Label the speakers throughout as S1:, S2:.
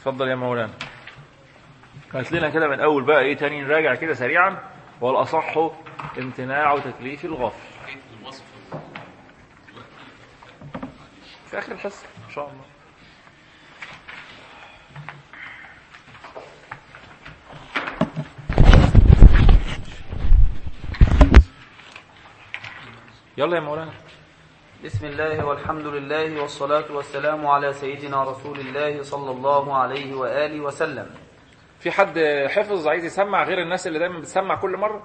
S1: اتفضل يا مولانا هات لنا كده من اول بقى ايه تاني نراجع كده سريعا والاصح امتناع تكليف الغافل في اخر الحصه ان شاء الله يلا يا مولانا
S2: بسم الله والحمد لله والصلاة والسلام على سيدنا رسول الله صلى الله عليه وآله وسلم
S1: في حد حفظ عايز يسمع غير الناس اللي دايما بتسمع كل مره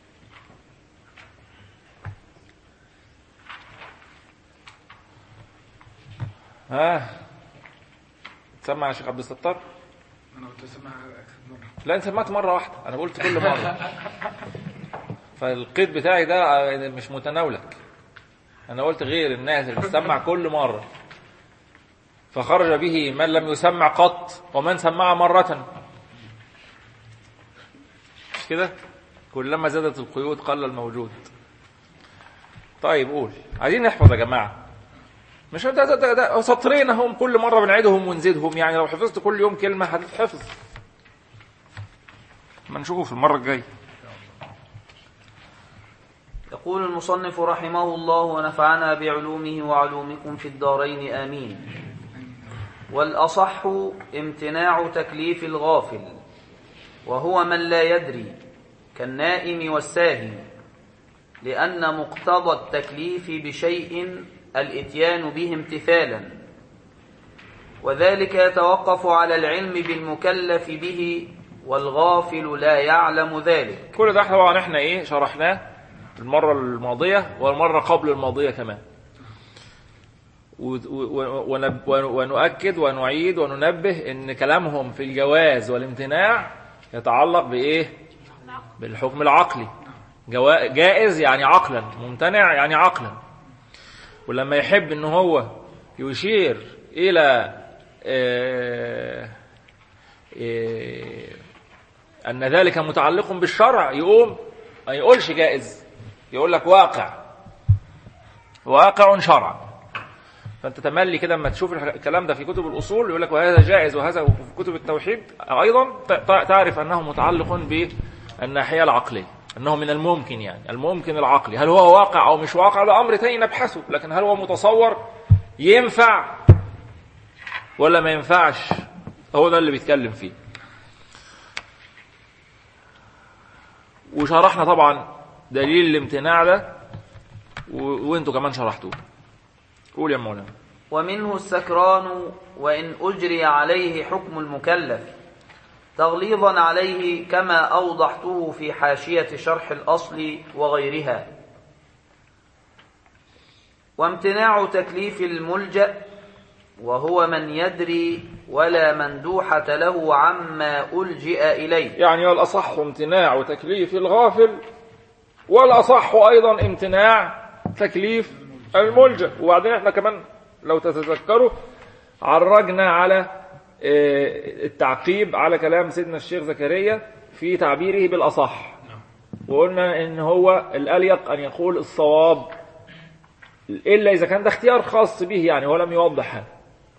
S1: ها تسمع يا شيخ عبد الستار
S3: انا كنت اسمعها اكثر مره
S1: لا انت سمعت مره واحده انا قلت كل مره فالقيد بتاعي ده مش متناولك انا قلت غير الناس اللي بتسمع كل مره فخرج به من لم يسمع قط ومن سمع مره مش كده كلما زادت القيود قل الموجود طيب قول عايزين نحفظ يا جماعه مش ده, ده, ده, ده سطرين هم كل مره بنعيدهم ونزيدهم يعني لو حفظت كل يوم كلمه هتتحفظ ما نشوفه في المره الجايه
S2: يقول المصنف رحمه الله ونفعنا بعلومه وعلومكم في الدارين آمين والأصح امتناع تكليف الغافل وهو من لا يدري كالنائم والساهي لأن مقتضى التكليف بشيء الاتيان به امتثالا وذلك يتوقف على العلم بالمكلف به والغافل لا يعلم ذلك
S1: كل ده طبعا احنا ايه شرحناه المره الماضيه والمره قبل الماضيه كمان و- و- ونب- ونؤكد ونعيد وننبه ان كلامهم في الجواز والامتناع يتعلق بايه بالحكم العقلي جوا- جائز يعني عقلا ممتنع يعني عقلا ولما يحب ان هو يشير الى آه، آه، ان ذلك متعلق بالشرع يقوم ما يقولش جائز يقول لك واقع واقع شرعا فانت تملي كده لما تشوف الكلام ده في كتب الاصول يقول لك وهذا جائز وهذا في كتب التوحيد ايضا ت- تعرف انه متعلق بالناحيه العقليه انه من الممكن يعني الممكن العقلي هل هو واقع او مش واقع ده امر تاني نبحثه لكن هل هو متصور ينفع ولا ما ينفعش هو ده اللي بيتكلم فيه وشرحنا طبعا دليل الامتناع ده و... وانتوا كمان شرحتوه قول يا مولانا
S2: ومنه السكران وإن أجري عليه حكم المكلف تغليظا عليه كما أوضحته في حاشية شرح الأصل وغيرها وامتناع تكليف الملجأ وهو من يدري ولا مندوحة له عما ألجئ إليه
S1: يعني الأصح امتناع تكليف الغافل والأصح أيضا امتناع تكليف الملجأ وبعدين احنا كمان لو تتذكروا عرجنا على آه، التعقيب على كلام سيدنا الشيخ زكريا في تعبيره بالأصح وقلنا ان هو الأليق أن يقول الصواب إلا إذا كان ده اختيار خاص به يعني هو لم يوضح هذا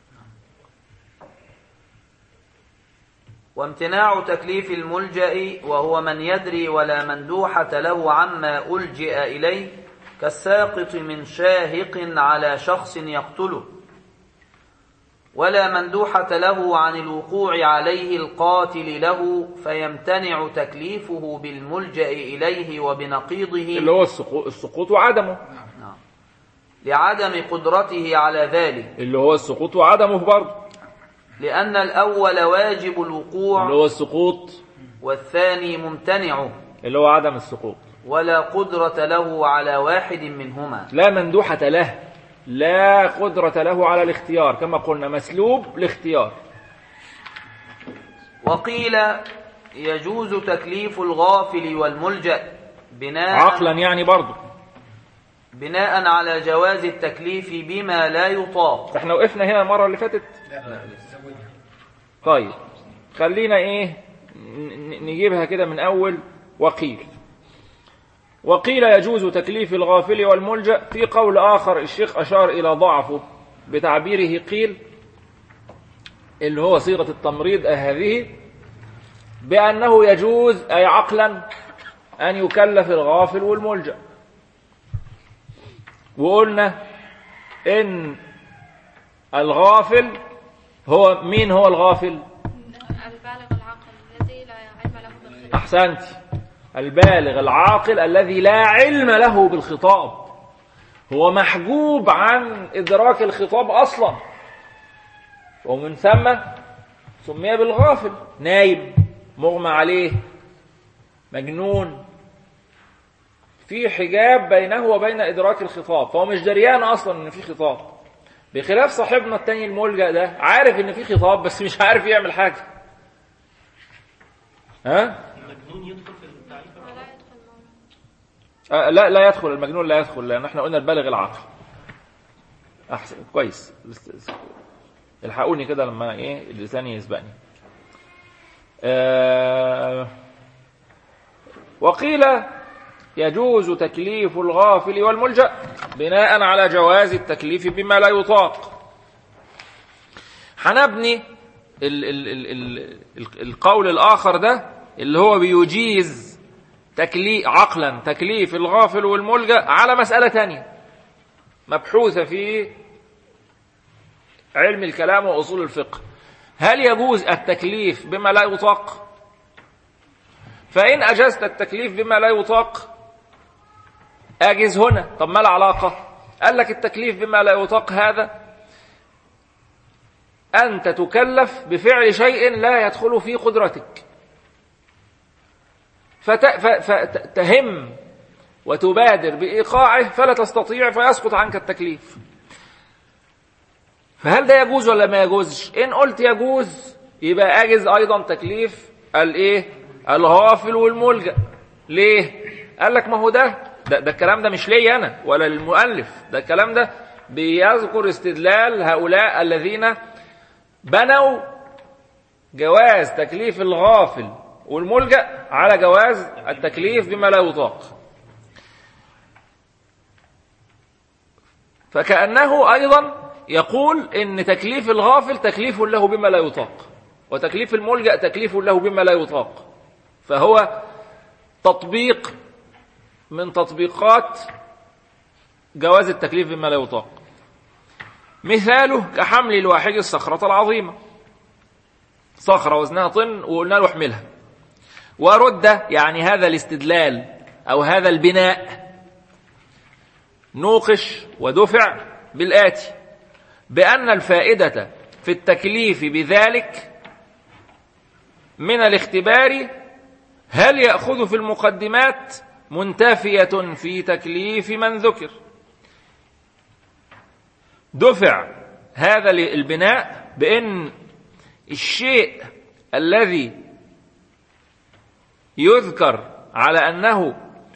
S2: وامتناع تكليف الملجأ وهو من يدري ولا مندوحة له عما ألجئ إليه كالساقط من شاهق على شخص يقتله ولا مندوحة له عن الوقوع عليه القاتل له فيمتنع تكليفه بالملجأ إليه وبنقيضه
S1: اللي هو السقوط, السقوط وعدمه
S2: نعم. لعدم قدرته على ذلك
S1: اللي هو السقوط وعدمه برضه
S2: لأن الأول واجب
S1: اللي
S2: الوقوع
S1: هو السقوط
S2: والثاني ممتنع
S1: اللي هو عدم السقوط
S2: ولا قدرة له على واحد منهما
S1: لا مندوحة له لا قدرة له على الاختيار كما قلنا مسلوب الاختيار
S2: وقيل يجوز تكليف الغافل والملجأ بناء
S1: عقلا يعني برضه
S2: بناء على جواز التكليف بما لا يطاق
S1: احنا وقفنا هنا المرة اللي فاتت طيب خلينا ايه ن- ن- نجيبها كده من اول وقيل وقيل يجوز تكليف الغافل والملجأ في قول آخر الشيخ أشار إلى ضعفه بتعبيره قيل اللي هو صيغة التمريض هذه بأنه يجوز أي عقلا أن يكلف الغافل والملجأ وقلنا إن الغافل هو مين هو الغافل
S4: البالغ العاقل الذي لا علم له بالخطاب
S1: أحسنت البالغ العاقل الذي لا علم له بالخطاب هو محجوب عن إدراك الخطاب أصلا ومن ثم سمي بالغافل نايم مغمى عليه مجنون في حجاب بينه وبين إدراك الخطاب فهو مش دريان أصلا إن في خطاب بخلاف صاحبنا التاني الملجأ ده عارف إن في خطاب بس مش عارف يعمل حاجة ها؟
S4: ولا يدخل معه
S1: آه لا لا يدخل المجنون لا يدخل لان احنا قلنا البالغ العاقل احسن كويس الحقوني كده لما ايه اللسان يسبقني آه وقيل يجوز تكليف الغافل والملجأ بناء على جواز التكليف بما لا يطاق هنبني ال ال ال ال ال القول الآخر ده اللي هو بيجيز تكليف عقلا تكليف الغافل والملجأ على مسألة تانية مبحوثة في علم الكلام وأصول الفقه هل يجوز التكليف بما لا يطاق فإن أجزت التكليف بما لا يطاق أجز هنا طب ما العلاقة قال لك التكليف بما لا يطاق هذا أنت تكلف بفعل شيء لا يدخل في قدرتك فت... ف... فتهم وتبادر بإيقاعه فلا تستطيع فيسقط عنك التكليف فهل ده يجوز ولا ما يجوزش إن قلت يجوز يبقى أجز أيضا تكليف الإيه الغافل والملجأ ليه قال لك ما هو ده ده, ده الكلام ده مش ليا أنا ولا للمؤلف ده الكلام ده بيذكر استدلال هؤلاء الذين بنوا جواز تكليف الغافل والملجأ على جواز التكليف بما لا يطاق فكأنه أيضا يقول إن تكليف الغافل تكليف له بما لا يطاق وتكليف الملجأ تكليف له بما لا يطاق فهو تطبيق من تطبيقات جواز التكليف بما لا يطاق مثاله كحمل الواحد الصخرة العظيمة صخرة وزنها طن وقلنا له احملها ورد يعني هذا الاستدلال أو هذا البناء نوقش ودفع بالآتي بأن الفائدة في التكليف بذلك من الاختبار هل يأخذ في المقدمات منتفية في تكليف من ذكر دفع هذا البناء بأن الشيء الذي يذكر على أنه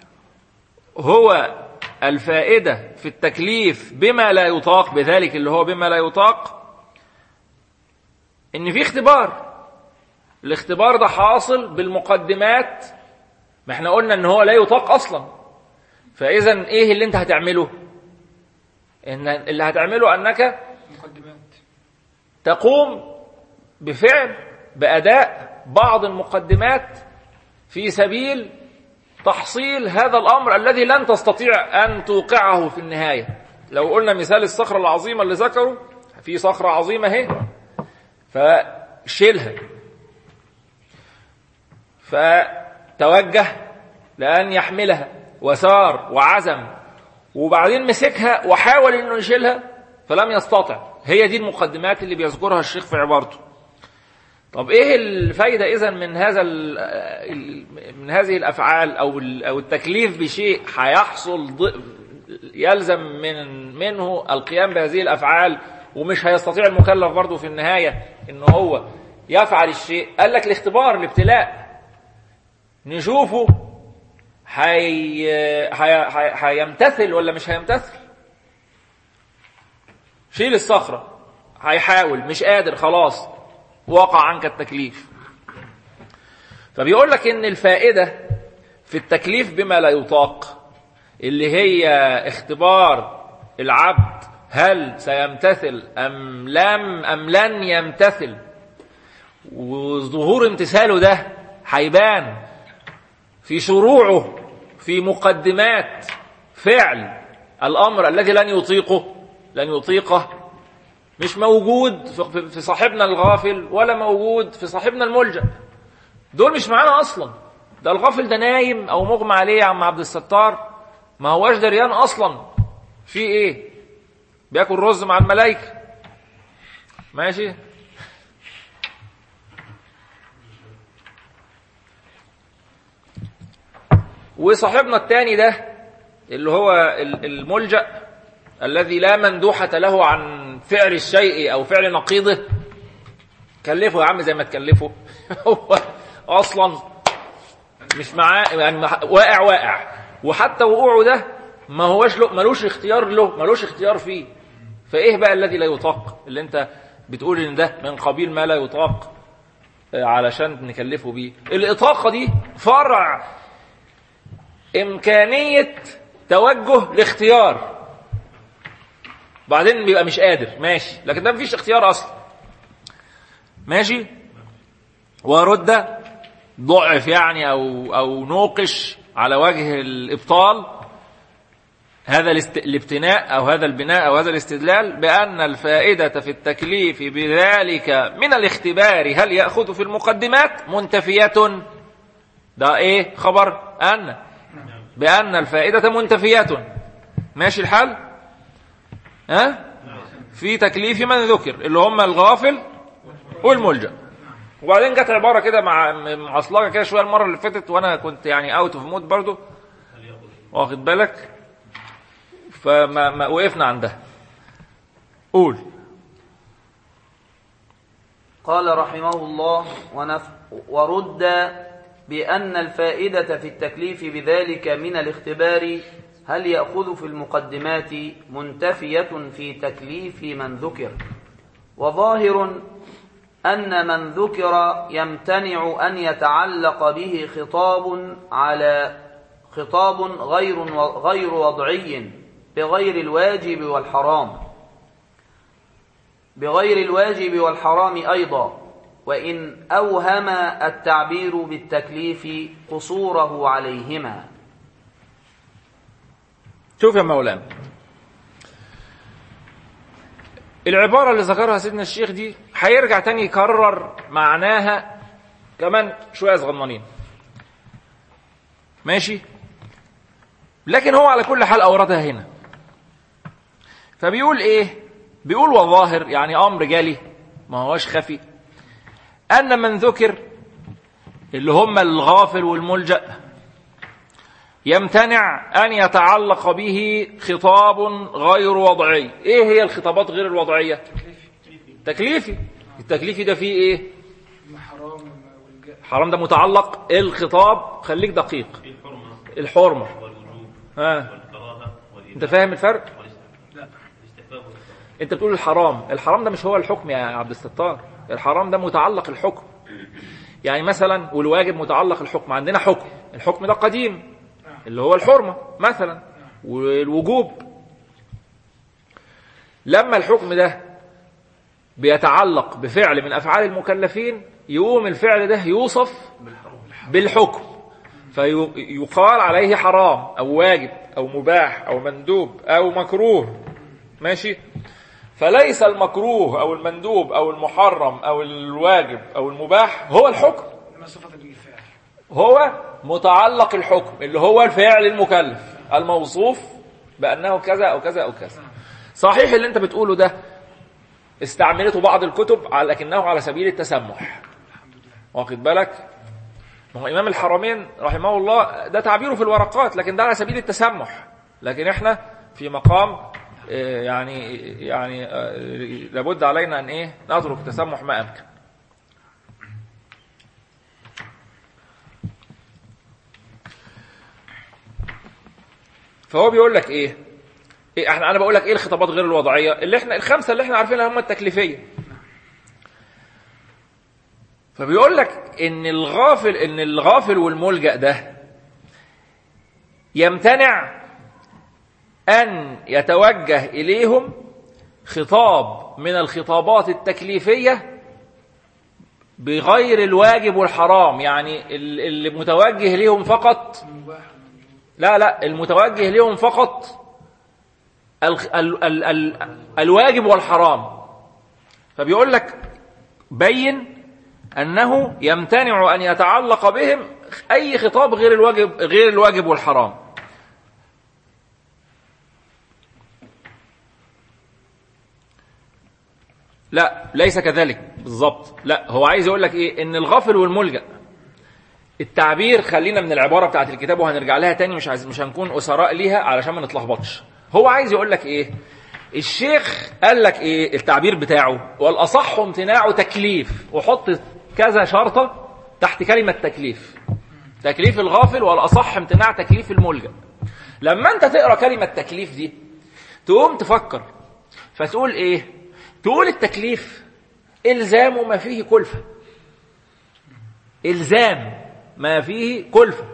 S1: هو الفائدة في التكليف بما لا يطاق بذلك اللي هو بما لا يطاق إن في اختبار الاختبار ده حاصل بالمقدمات ما احنا قلنا ان هو لا يطاق اصلا فاذا ايه اللي انت هتعمله ان اللي هتعمله انك
S3: مقدمات
S1: تقوم بفعل باداء بعض المقدمات في سبيل تحصيل هذا الامر الذي لن تستطيع ان توقعه في النهايه لو قلنا مثال الصخره العظيمه اللي ذكره في صخره عظيمه اهي فشيلها فتوجه لأن يحملها وسار وعزم وبعدين مسكها وحاول انه يشيلها فلم يستطع هي دي المقدمات اللي بيذكرها الشيخ في عبارته طب ايه الفايده اذا من هذا ال- ال- من هذه الافعال او ال- او التكليف بشيء هيحصل ض- يلزم من منه القيام بهذه الافعال ومش هيستطيع المكلف برضه في النهايه ان هو يفعل الشيء قال لك الاختبار الابتلاء نشوفه هي... هي... هي... هيمتثل ولا مش هيمتثل شيل الصخرة هيحاول مش قادر خلاص وقع عنك التكليف فبيقول لك ان الفائدة في التكليف بما لا يطاق اللي هي اختبار العبد هل سيمتثل أم لم أم لن يمتثل وظهور امتثاله ده هيبان في شروعه في مقدمات فعل الأمر الذي لن يطيقه لن يطيقه مش موجود في- في صاحبنا الغافل ولا موجود في صاحبنا الملجأ دول مش معانا أصلا ده الغافل ده نايم أو مغمى عليه يا عم عبد الستار ما هواش دريان أصلا في إيه بياكل رز مع الملائكة ماشي وصاحبنا التاني ده اللي هو ال- الملجأ الذي لا مندوحة له عن فعل الشيء أو فعل نقيضه كلفه يا عم زي ما تكلفه هو أصلا مش معاه يعني مح- واقع واقع وحتى وقوعه ده ما هوش له ملوش اختيار له ملوش اختيار فيه فايه بقى الذي لا يطاق اللي انت بتقول ان ده من قبيل ما لا يطاق آه، علشان نكلفه بيه الاطاقه دي فرع امكانيه توجه لاختيار بعدين بيبقى مش قادر ماشي لكن ده مفيش اختيار اصلا ماشي ورد ضعف يعني او او نوقش على وجه الابطال هذا الاست... الابتناء او هذا البناء او هذا الاستدلال بان الفائده في التكليف بذلك من الاختبار هل ياخذ في المقدمات منتفيه ده ايه خبر ان بان الفائده منتفيه ماشي الحال ها في تكليف من ذكر اللي هم الغافل والملجأ وبعدين جت عباره كده مع معصلجه كده شويه المره اللي فاتت وانا كنت يعني اوت اوف مود برضو واخد بالك فما ما وقفنا عندها قول
S2: قال رحمه الله ونف ورد بأن الفائدة في التكليف بذلك من الاختبار هل يأخذ في المقدمات منتفية في تكليف من ذكر وظاهر أن من ذكر يمتنع أن يتعلق به خطاب على خطاب غير غير وضعي بغير الواجب والحرام بغير الواجب والحرام أيضا وإن أوهم التعبير بالتكليف قصوره عليهما
S1: شوف يا مولانا العبارة اللي ذكرها سيدنا الشيخ دي هيرجع تاني يكرر معناها كمان شوية صغننين ماشي لكن هو على كل حال أوردها هنا فبيقول إيه بيقول والظاهر يعني أمر جالي ما هوش خفي أن من ذكر اللي هم الغافل والملجأ يمتنع أن يتعلق به خطاب غير وضعي إيه هي الخطابات غير الوضعية تكليفي التكليفي ده فيه إيه
S3: حرام والجاء
S1: حرام ده متعلق الخطاب خليك دقيق الحرمة ها انت فاهم الفرق
S3: لا
S1: انت بتقول الحرام الحرام ده مش هو الحكم يا عبد الستار الحرام ده متعلق الحكم يعني مثلا والواجب متعلق الحكم عندنا حكم الحكم ده قديم اللي هو الحرمة مثلا والوجوب لما الحكم ده بيتعلق بفعل من أفعال المكلفين يقوم الفعل ده يوصف بالحكم فيقال عليه حرام أو واجب أو مباح أو مندوب أو مكروه ماشي فليس المكروه أو المندوب أو المحرم أو الواجب أو المباح هو الحكم
S3: إنما صفة الفعل
S1: هو متعلق الحكم اللي هو الفعل المكلف الموصوف بأنه كذا أو كذا أو كذا صحيح اللي انت بتقوله ده استعملته بعض الكتب على لكنه على سبيل التسمح واخد بالك ما هو إمام الحرمين رحمه الله ده تعبيره في الورقات لكن ده على سبيل التسمح لكن احنا في مقام آه، يعني يعني آه، لابد علينا ان ايه نترك التسمح ما امكن فهو بيقول لك ايه إيه احنا انا بقول لك ايه الخطابات غير الوضعيه اللي احنا الخمسه اللي احنا عارفينها هم التكليفيه فبيقول لك ان الغافل ان الغافل والملجا ده يمتنع ان يتوجه اليهم خطاب من الخطابات التكليفيه بغير الواجب والحرام يعني ال- اللي متوجه ليهم فقط
S3: المباح
S1: لا لا المتوجه ليهم فقط ال ال ال ال الواجب والحرام فبيقول لك بين أنه يمتنع أن يتعلق بهم أي خطاب غير الواجب غير الواجب والحرام لا ليس كذلك بالظبط لا هو عايز يقول لك ايه ان الغافل والملجأ التعبير خلينا من العباره بتاعت الكتاب وهنرجع لها تاني مش عايز مش هنكون اسراء ليها علشان ما نتلخبطش هو عايز يقول لك ايه الشيخ قال لك ايه التعبير بتاعه والاصح امتناع تكليف وحط كذا شرطه تحت كلمه تكليف تكليف الغافل والاصح امتناع تكليف الملجأ لما انت تقرا كلمه تكليف دي تقوم تفكر فتقول ايه تقول التكليف الزام ما فيه كلفه الزام ما فيه كلفه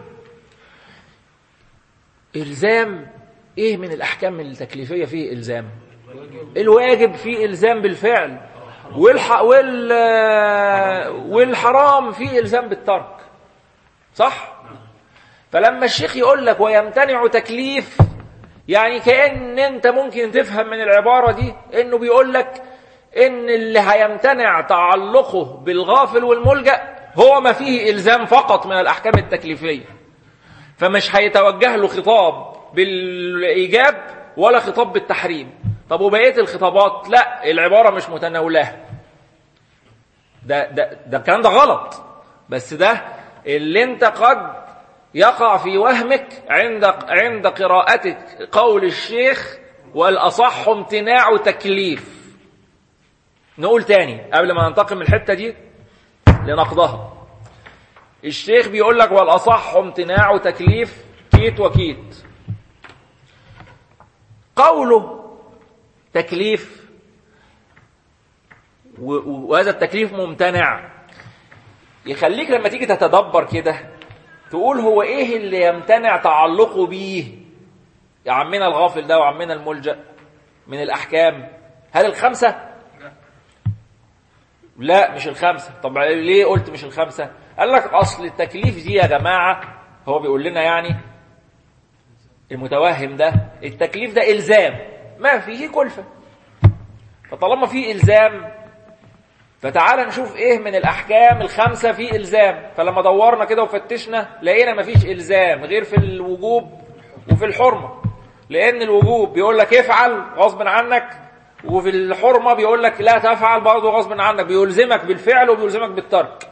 S1: الزام ايه من الاحكام التكليفيه فيه الزام الواجب فيه الزام بالفعل والح... وال... والحرام فيه الزام بالترك صح فلما الشيخ يقول لك ويمتنع تكليف يعني كأن انت ممكن تفهم من العبارة دي انه بيقول لك ان اللي هيمتنع تعلقه بالغافل والملجأ هو ما فيه الزام فقط من الاحكام التكليفية فمش هيتوجه له خطاب بالايجاب ولا خطاب بالتحريم طب وبقيه الخطابات لا العباره مش متناولاها ده ده ده الكلام ده غلط بس ده اللي انت قد يقع في وهمك عند عند قراءتك قول الشيخ والاصح امتناع تكليف نقول تاني قبل ما ننتقل من الحته دي لنقضها الشيخ بيقول لك والاصح امتناع تكليف كيت وكيت قوله تكليف و- و- وهذا التكليف ممتنع يخليك لما تيجي تتدبر كده تقول هو ايه اللي يمتنع تعلقه بيه يا عمنا الغافل ده وعمنا الملجأ من الأحكام هل الخمسة؟ لا مش الخمسة طب ليه قلت مش الخمسة؟ قال لك أصل التكليف دي يا جماعة هو بيقول لنا يعني المتوهم ده التكليف ده إلزام ما فيه كلفة فطالما فيه إلزام فتعال نشوف ايه من الاحكام الخمسه في الزام فلما دورنا كده وفتشنا لقينا مفيش الزام غير في الوجوب وفي الحرمه لان الوجوب بيقول لك افعل غصب عنك وفي الحرمه بيقول لك لا تفعل برضه غصب عنك بيلزمك بالفعل وبيلزمك بالترك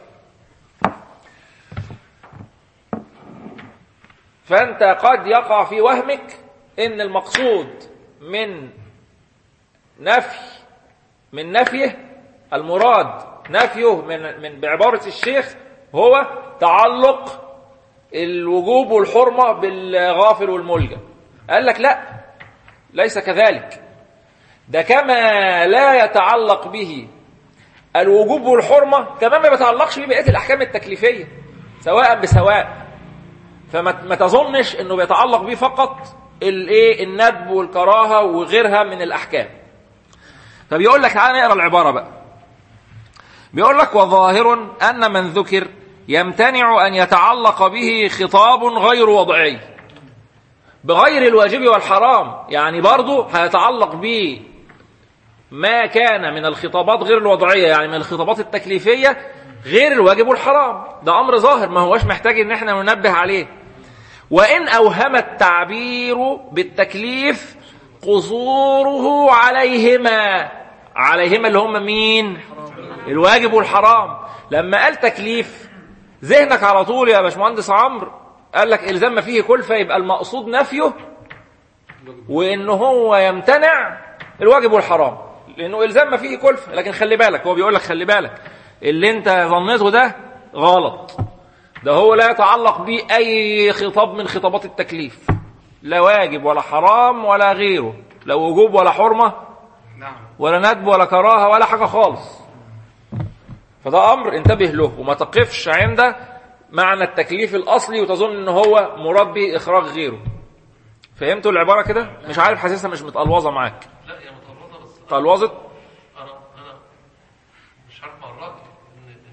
S1: فانت قد يقع في وهمك ان المقصود من نفي من نفيه المراد نفيه من من بعبارة الشيخ هو تعلق الوجوب والحرمة بالغافل والملجأ قال لك لا ليس كذلك ده كما لا يتعلق به الوجوب والحرمة كمان ما بيتعلقش بيه بقية الأحكام التكليفية سواء بسواء فما ما تظنش انه بيتعلق بيه فقط الايه الندب والكراهه وغيرها من الاحكام فبيقول لك تعالى نقرا العباره بقى بيقول لك وظاهر أن من ذكر يمتنع أن يتعلق به خطاب غير وضعي بغير الواجب والحرام يعني برضه هيتعلق به ما كان من الخطابات غير الوضعية يعني من الخطابات التكليفية غير الواجب والحرام ده أمر ظاهر ما هوش محتاج إن احنا ننبه عليه وإن أوهم التعبير بالتكليف قصوره عليهما عليهما اللي هم مين الواجب والحرام لما قال تكليف ذهنك على طول يا باشمهندس عمرو قال لك الزام ما فيه كلفه يبقى المقصود نفيه وان هو يمتنع الواجب والحرام لانه الزام ما فيه كلفه لكن خلي بالك هو بيقول لك خلي بالك اللي انت ظنيته ده غلط ده هو لا يتعلق به اي خطاب من خطابات التكليف لا واجب ولا حرام ولا غيره لا وجوب ولا حرمه
S3: نعم
S1: ولا ندب ولا كراهه ولا حاجه خالص فده امر انتبه له وما تقفش عند معنى التكليف الاصلي وتظن ان هو مراد به اخراج غيره فهمتوا العباره كده مش عارف حاسسها مش متقلوظه معاك
S5: لا هي متغلطه بس
S1: تقلوظت
S5: انا انا مش عارف مرات ان ان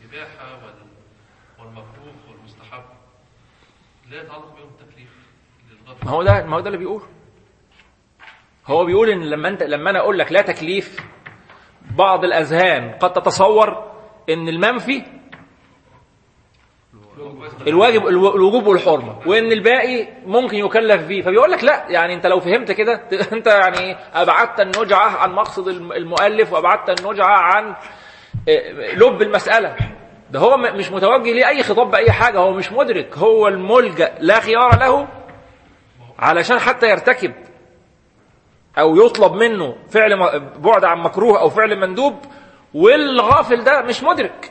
S5: الإباحة وال- والمكروه والمستحب لا يتعلق بهم التكليف للغفلة
S1: ما هو ده ما هو ده اللي بيقول هو بيقول ان لما انت لما انا اقول لك لا تكليف بعض الاذهان قد تتصور ان المنفي الواجب الو- الوجوب والحرمه وان الباقي ممكن يكلف فيه فبيقول لك لا يعني انت لو فهمت كده ت- انت يعني ابعدت النجعه عن مقصد الم- المؤلف وابعدت النجعه عن آه، لب المساله ده هو م- مش متوجه ليه اي خطاب باي حاجه هو مش مدرك هو الملجا لا خيار له علشان حتى يرتكب او يطلب منه فعل م- بعد عن مكروه او فعل مندوب والغافل ده مش مدرك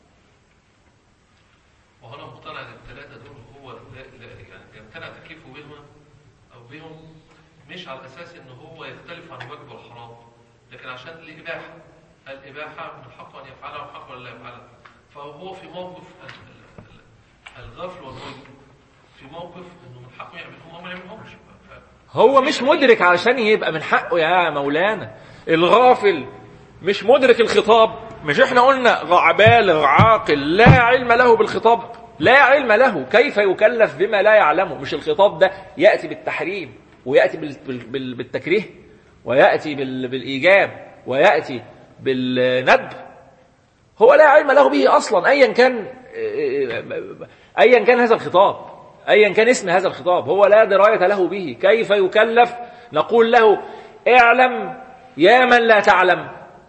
S5: وأنا مقتنع أن الثلاثة دول هو لا لا يعني يمتنع تكليفه بهما أو بهم مش على أساس أن هو يختلف عن الواجب والحرام لكن عشان الإباحة الإباحة من حقه أن يفعلها ومن حقه أن لا يفعلها فهو في موقف ال- ال- الغفل والواجب في موقف أنه من حقه يعملهم وما يعملهمش ف-
S1: هو مش مدرك علشان يبقى من حقه يا مولانا الغافل مش مدرك الخطاب مش احنا قلنا غ- بالغ عاقل لا علم له بالخطاب لا علم له كيف يكلف بما لا يعلمه مش الخطاب ده يأتي بالتحريم ويأتي بال- بال- بال- بالتكريه ويأتي بال- بالإيجاب ويأتي بالندب هو لا علم له به أصلا أيا كان أيا كان هذا الخطاب أيا كان اسم هذا الخطاب هو لا دراية له به كيف يكلف نقول له اعلم يا من لا تعلم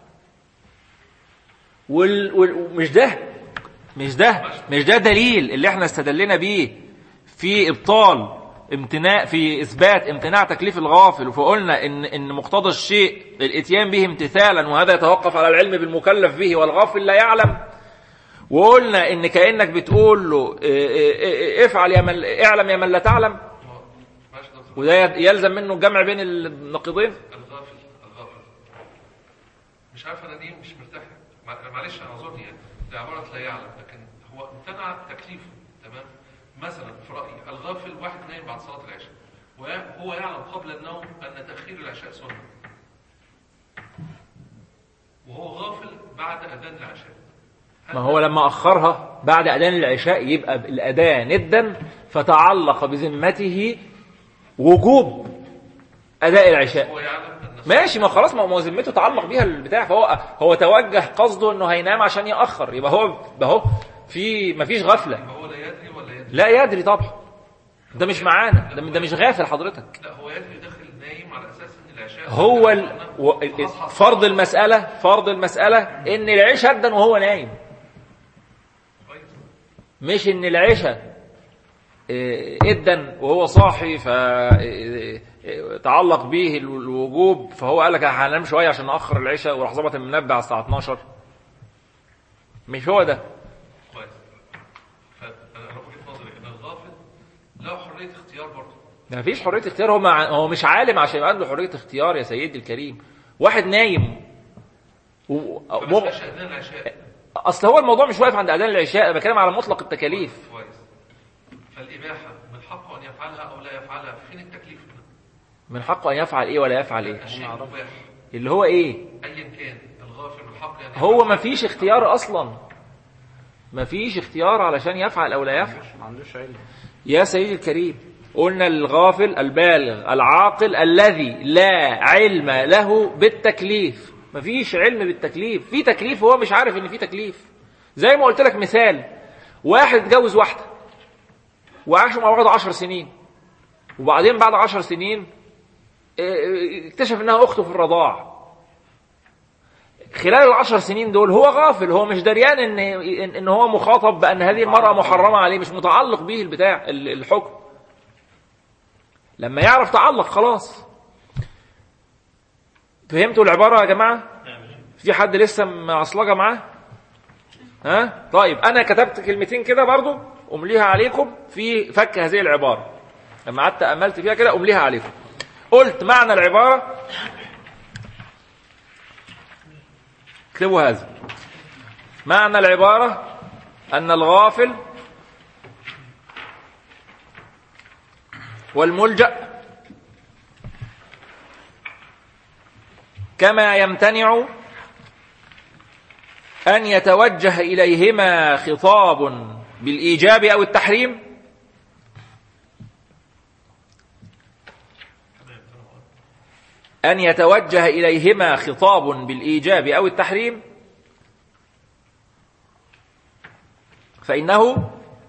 S1: وال- وال- ومش ده مش ده مش ده دليل اللي احنا استدلنا بيه في ابطال امتناع في اثبات امتناع تكليف الغافل فقلنا ان ان مقتضى الشيء الاتيان به امتثالا وهذا يتوقف على العلم بالمكلف به والغافل لا يعلم وقلنا ان كانك بتقول له اه، اه، اه، افعل يا من اعلم يا من لا تعلم
S5: ماشي ده
S1: وده يلزم منه الجمع بين النقيضين
S5: الغافل الغافل مش عارف انا ليه مش مرتاح مع- معلش اعذرني يعني دي عباره لا يعلم لكن هو امتنع تكليفه تمام مثلا في رايي الغافل واحد نايم بعد صلاه العشاء وهو يعلم قبل النوم ان تاخير العشاء سنه وهو غافل بعد اذان العشاء
S1: ما هو لما أخرها بعد أذان العشاء يبقى الأداة ندا فتعلق بذمته وجوب أداء العشاء
S5: هو يعلم ان
S1: ماشي ما خلاص ما هو ذمته تعلق بيها البتاع فهو هو توجه قصده انه هينام عشان يأخر يبقى هو يبقى هو في ما فيش غفلة
S5: هو لا يدري ولا يدري
S1: لا يدري طبعا ده مش معانا ده, ده مش غافل حضرتك
S5: لا هو يدري داخل نايم على اساس ان العشاء
S1: هو ال... و... فرض المسألة فرض المسألة ان العشاء أدن وهو نايم
S5: كويس
S1: مش ان العشاء إيه، ادن وهو صاحي فتعلق به الوجوب فهو قال لك هنام شويه عشان ناخر العشاء وراح ظبط المنبه على الساعه 12 مش هو ده
S5: كويس فانا وجهه نظري ان الغافل له حريه اختيار برضه
S1: ما فيش حريه اختيار هو مع... هو مش عالم عشان يبقى عنده حريه اختيار يا سيدي الكريم واحد نايم و...
S5: فما
S1: و...
S5: اسمهاش اذان العشاء
S1: اصل هو الموضوع مش واقف عند اذان العشاء انا بتكلم على مطلق التكاليف
S5: كويس فالاباحه من حقه ان يفعلها او لا يفعلها فين التكليف هنا؟
S1: من حقه ان يفعل ايه ولا يفعل ايه
S5: الشيء المباح
S1: اللي هو ايه
S5: ايا كان الغافل من حقه ان
S1: هو
S5: يفعل.
S1: ما فيش اختيار اصلا ما فيش اختيار علشان يفعل او لا يفعل
S6: ما عندوش علم
S1: يا سيدي الكريم قلنا الغافل البالغ العاقل الذي لا علم له بالتكليف ما فيش علم بالتكليف في تكليف هو مش عارف ان في تكليف زي ما قلت لك مثال واحد اتجوز واحده وعاشوا مع بعض عشر سنين وبعدين بعد عشر سنين اه، اكتشف انها اخته في الرضاع خلال العشر سنين دول هو غافل هو مش دريان ان ان إن هو مخاطب بان هذه المراه محرمه عليه مش متعلق به البتاع ال- الحكم لما يعرف تعلق خلاص فهمتوا العباره يا جماعه في حد لسه معصلجه معاه ها طيب انا كتبت كلمتين كده برضو امليها عليكم في فك هذه العباره لما قعدت املت فيها كده امليها عليكم قلت معنى العباره اكتبوا هذا معنى العبارة أن الغافل والملجأ كما يمتنع أن يتوجه إليهما خطاب بالإيجاب أو التحريم أن يتوجه إليهما خطاب بالإيجاب أو التحريم فإنه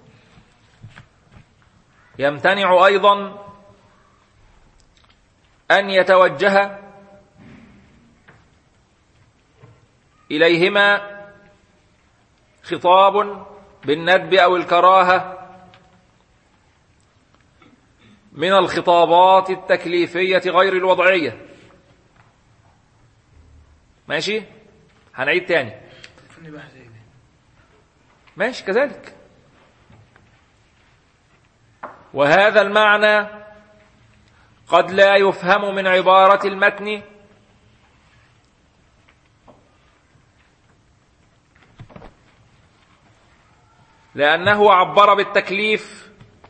S1: يمتنع أيضا أن يتوجه إليهما خطاب بالندب أو الكراهة من الخطابات التكليفية غير الوضعية ماشي هنعيد تاني
S3: فني بقى زي دي
S1: ماشي كذلك وهذا المعنى قد لا يفهم من عبارة المتن لأنه عبر بالتكليف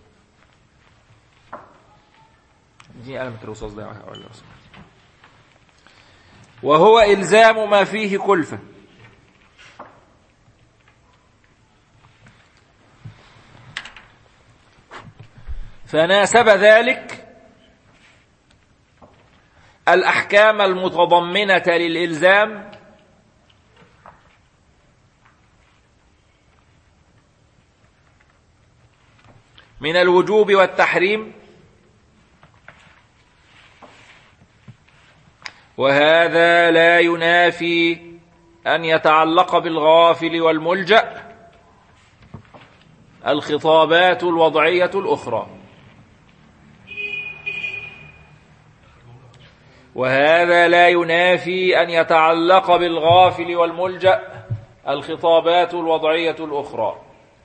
S1: دي قلمة الرصاص ده ولا رصاص. وهو إلزام ما فيه كلفة فناسب ذلك الأحكام المتضمنة للإلزام من الوجوب والتحريم وهذا لا ينافي أن يتعلق بالغافل والملجأ الخطابات الوضعية الأخرى وهذا لا ينافي أن يتعلق بالغافل والملجأ الخطابات الوضعية الأخرى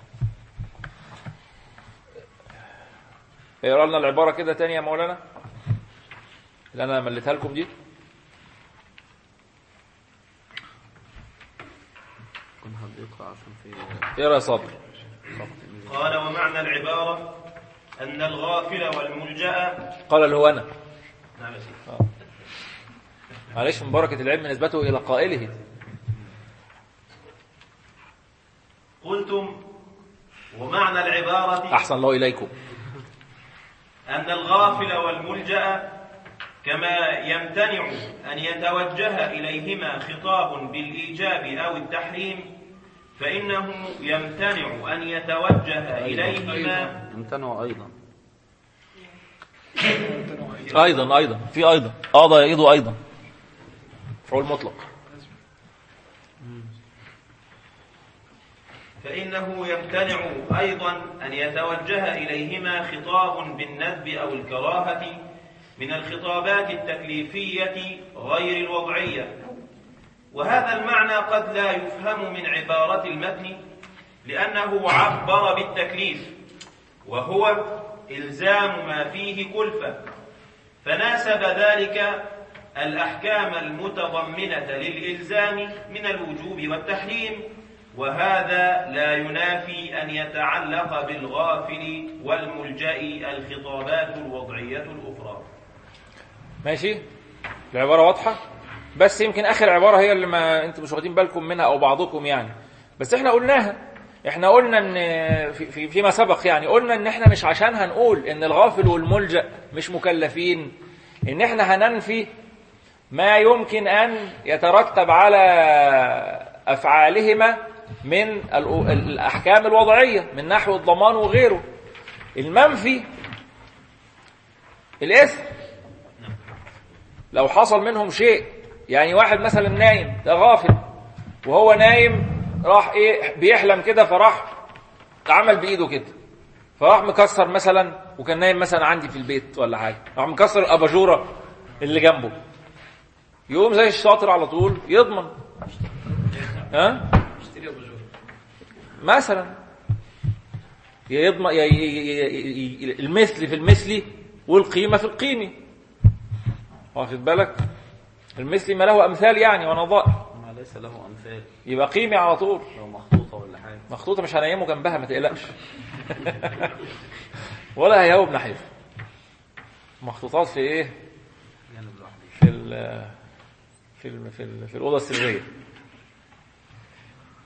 S1: اقرا لنا العبارة كده تاني يا مولانا اللي أنا مليتها لكم دي
S2: كن هتقرأ عشان في
S1: اقرا يا صبري
S6: قال ومعنى العبارة أن الغافل والملجأ
S1: قال اللي هو أنا
S6: نعم يا سيدي
S1: معلش من بركة العلم نسبته إلى قائله
S6: قلتم ومعنى العبارة
S1: أحسن الله إليكم
S6: أن الغافل والملجأ كما يمتنع أن يتوجه إليهما خطاب بالإيجاب أو التحريم فإنه يمتنع أن يتوجه إليهما
S2: امتنعوا أيضا
S1: أيضا أيضا في أيضا قضى يعيد أيضا فعول مطلق
S6: فإنه يمتنع أيضا أن يتوجه إليهما خطاب بالندب أو الكراهة من الخطابات التكليفية غير الوضعية وهذا المعنى قد لا يفهم من عبارة المتن لأنه عبر بالتكليف وهو إلزام ما فيه كلفة فناسب ذلك الأحكام المتضمنة للإلزام من الوجوب والتحريم وهذا لا ينافي أن يتعلق بالغافل والملجأ الخطابات الوضعية الأخرى
S1: ماشي العبارة واضحة بس يمكن آخر عبارة هي اللي ما أنتم مش واخدين بالكم منها أو بعضكم يعني بس إحنا قلناها إحنا قلنا إن في, في فيما سبق يعني قلنا إن إحنا مش عشان هنقول إن الغافل والملجأ مش مكلفين إن إحنا هننفي ما يمكن أن يترتب على أفعالهما من الأ- الأحكام الوضعية من نحو الضمان وغيره المنفي الإثم لو حصل منهم شيء يعني واحد مثلا نايم ده غافل وهو نايم راح ايه بيحلم كده فراح عمل بايده كده فراح مكسر مثلا وكان نايم مثلا عندي في البيت ولا حاجه راح مكسر الاباجوره اللي جنبه يقوم زي الشاطر على طول يضمن ها
S3: اشتري ابو جور
S1: مثلا يضمن ي- ي- ي- ي- المثل في المثل والقيمه في القيمه واخد بالك المثل ما له امثال يعني ونظائر
S2: ما ليس له أمثال
S1: يبقى قيمي على طول
S2: لو محطوطة ولا حاجة
S1: مخطوطه مش هنيمه جنبها ما تقلقش ولا هيهوب ناحيته مخطوطات في ايه
S2: جانب لوحده
S1: في ال في ال في, ال في الاوضه السريه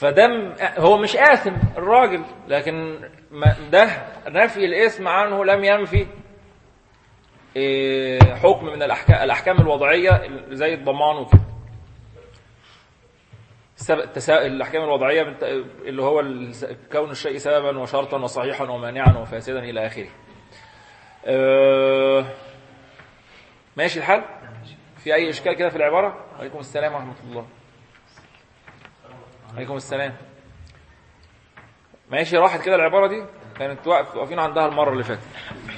S1: فده م- هو مش آثم الراجل لكن ما- ده نفي الاسم عنه لم ينفي إيه، حكم من الأحكام, الأحكام الوضعية زي الضمان وكده السبب- التسا... الأحكام الوضعية من ت- اللي هو ال- كون الشيء سببا وشرطا وصحيحا ومانعا وفاسدا إلى آخره أه... ماشي الحال في أي إشكال كده في العبارة عليكم السلام ورحمة الله عليكم السلام ماشي راحت كده العبارة دي كانت واقف- واقفين عندها المرة اللي فاتت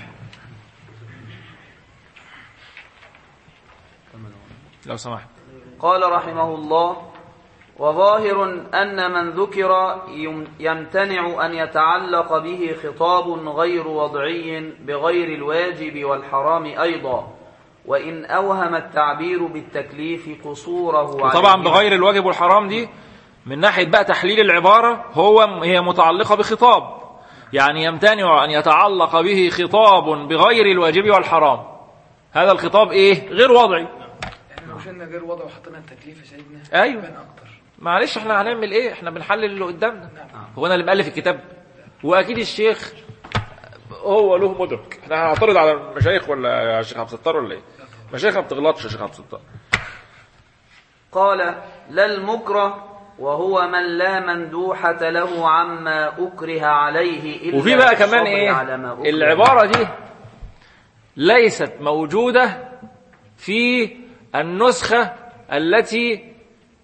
S1: لو سمحت
S2: قال رحمه الله وظاهر أن من ذكر يم- يمتنع أن يتعلق به خطاب غير وضعي بغير الواجب والحرام أيضا وإن أوهم التعبير بالتكليف قصوره
S1: وطبعا
S2: عليهما.
S1: بغير الواجب والحرام دي من ناحية بقى تحليل العبارة هو هي متعلقة بخطاب يعني يمتنع أن يتعلق به خطاب بغير الواجب والحرام هذا الخطاب إيه غير وضعي
S3: احنا لو شلنا غير وضع وحطينا التكليف يا سيدنا
S1: أيوه.
S3: يبان اكتر
S1: معلش احنا هنعمل ايه احنا بنحلل اللي قدامنا هو انا اللي مؤلف الكتاب واكيد الشيخ هو له مدرك احنا هنعترض على المشايخ ولا يا شيخ عبد الستار ولا ايه مشايخ ما بتغلطش يا شيخ عبد الستار
S2: قال لا المكره وهو من لا مندوحة له عما أكره عليه إلا
S1: وفي بقى كمان
S2: بالصبر
S1: ايه
S2: على ما أكره
S1: العبارة دي ليست موجودة في النسخة التي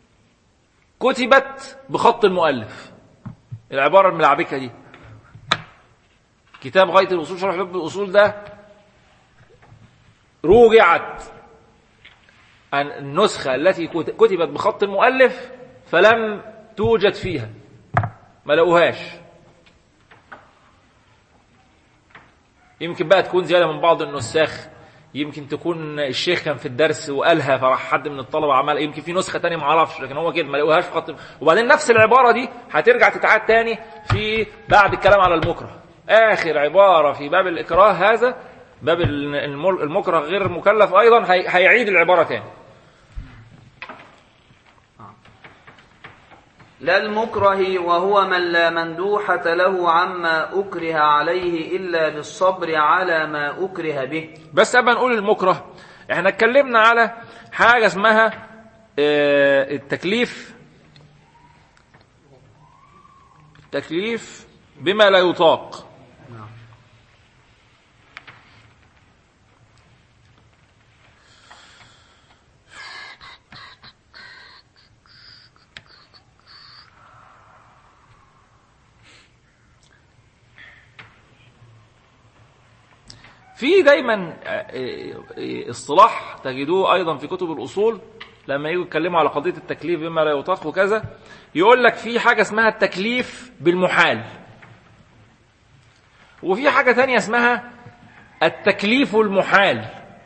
S1: كتبت بخط المؤلف العبارة الملعبكة دي كتاب غاية الوصول شرح باب الأصول ده روجعت عن النسخة التي كت- كتبت بخط المؤلف فلم توجد فيها ما لقوهاش يمكن بقى تكون زيادة من بعض النساخ يمكن تكون الشيخ كان في الدرس وقالها فراح حد من الطلبة عمل يمكن في نسخة تانية ما اعرفش لكن هو كده ما لقوهاش في خط وبعدين نفس العبارة دي هترجع تتعاد تاني في بعد الكلام على المكره آخر عبارة في باب الإكراه هذا باب الم- المكره غير مكلف أيضا هي- هيعيد العبارة تاني
S2: لا المكره وهو من لا مندوحة له عما أكره عليه إلا بالصبر على ما أكره به
S1: بس قبل نقول المكره احنا اتكلمنا على حاجة اسمها آه، التكليف التكليف بما لا يطاق في دايما آه، آه، آه، اصطلاح تجدوه ايضا في كتب الاصول لما يجوا يتكلموا على قضيه التكليف بما لا يطاق وكذا يقول لك في حاجه اسمها التكليف بالمحال وفي حاجه تانية اسمها التكليف المحال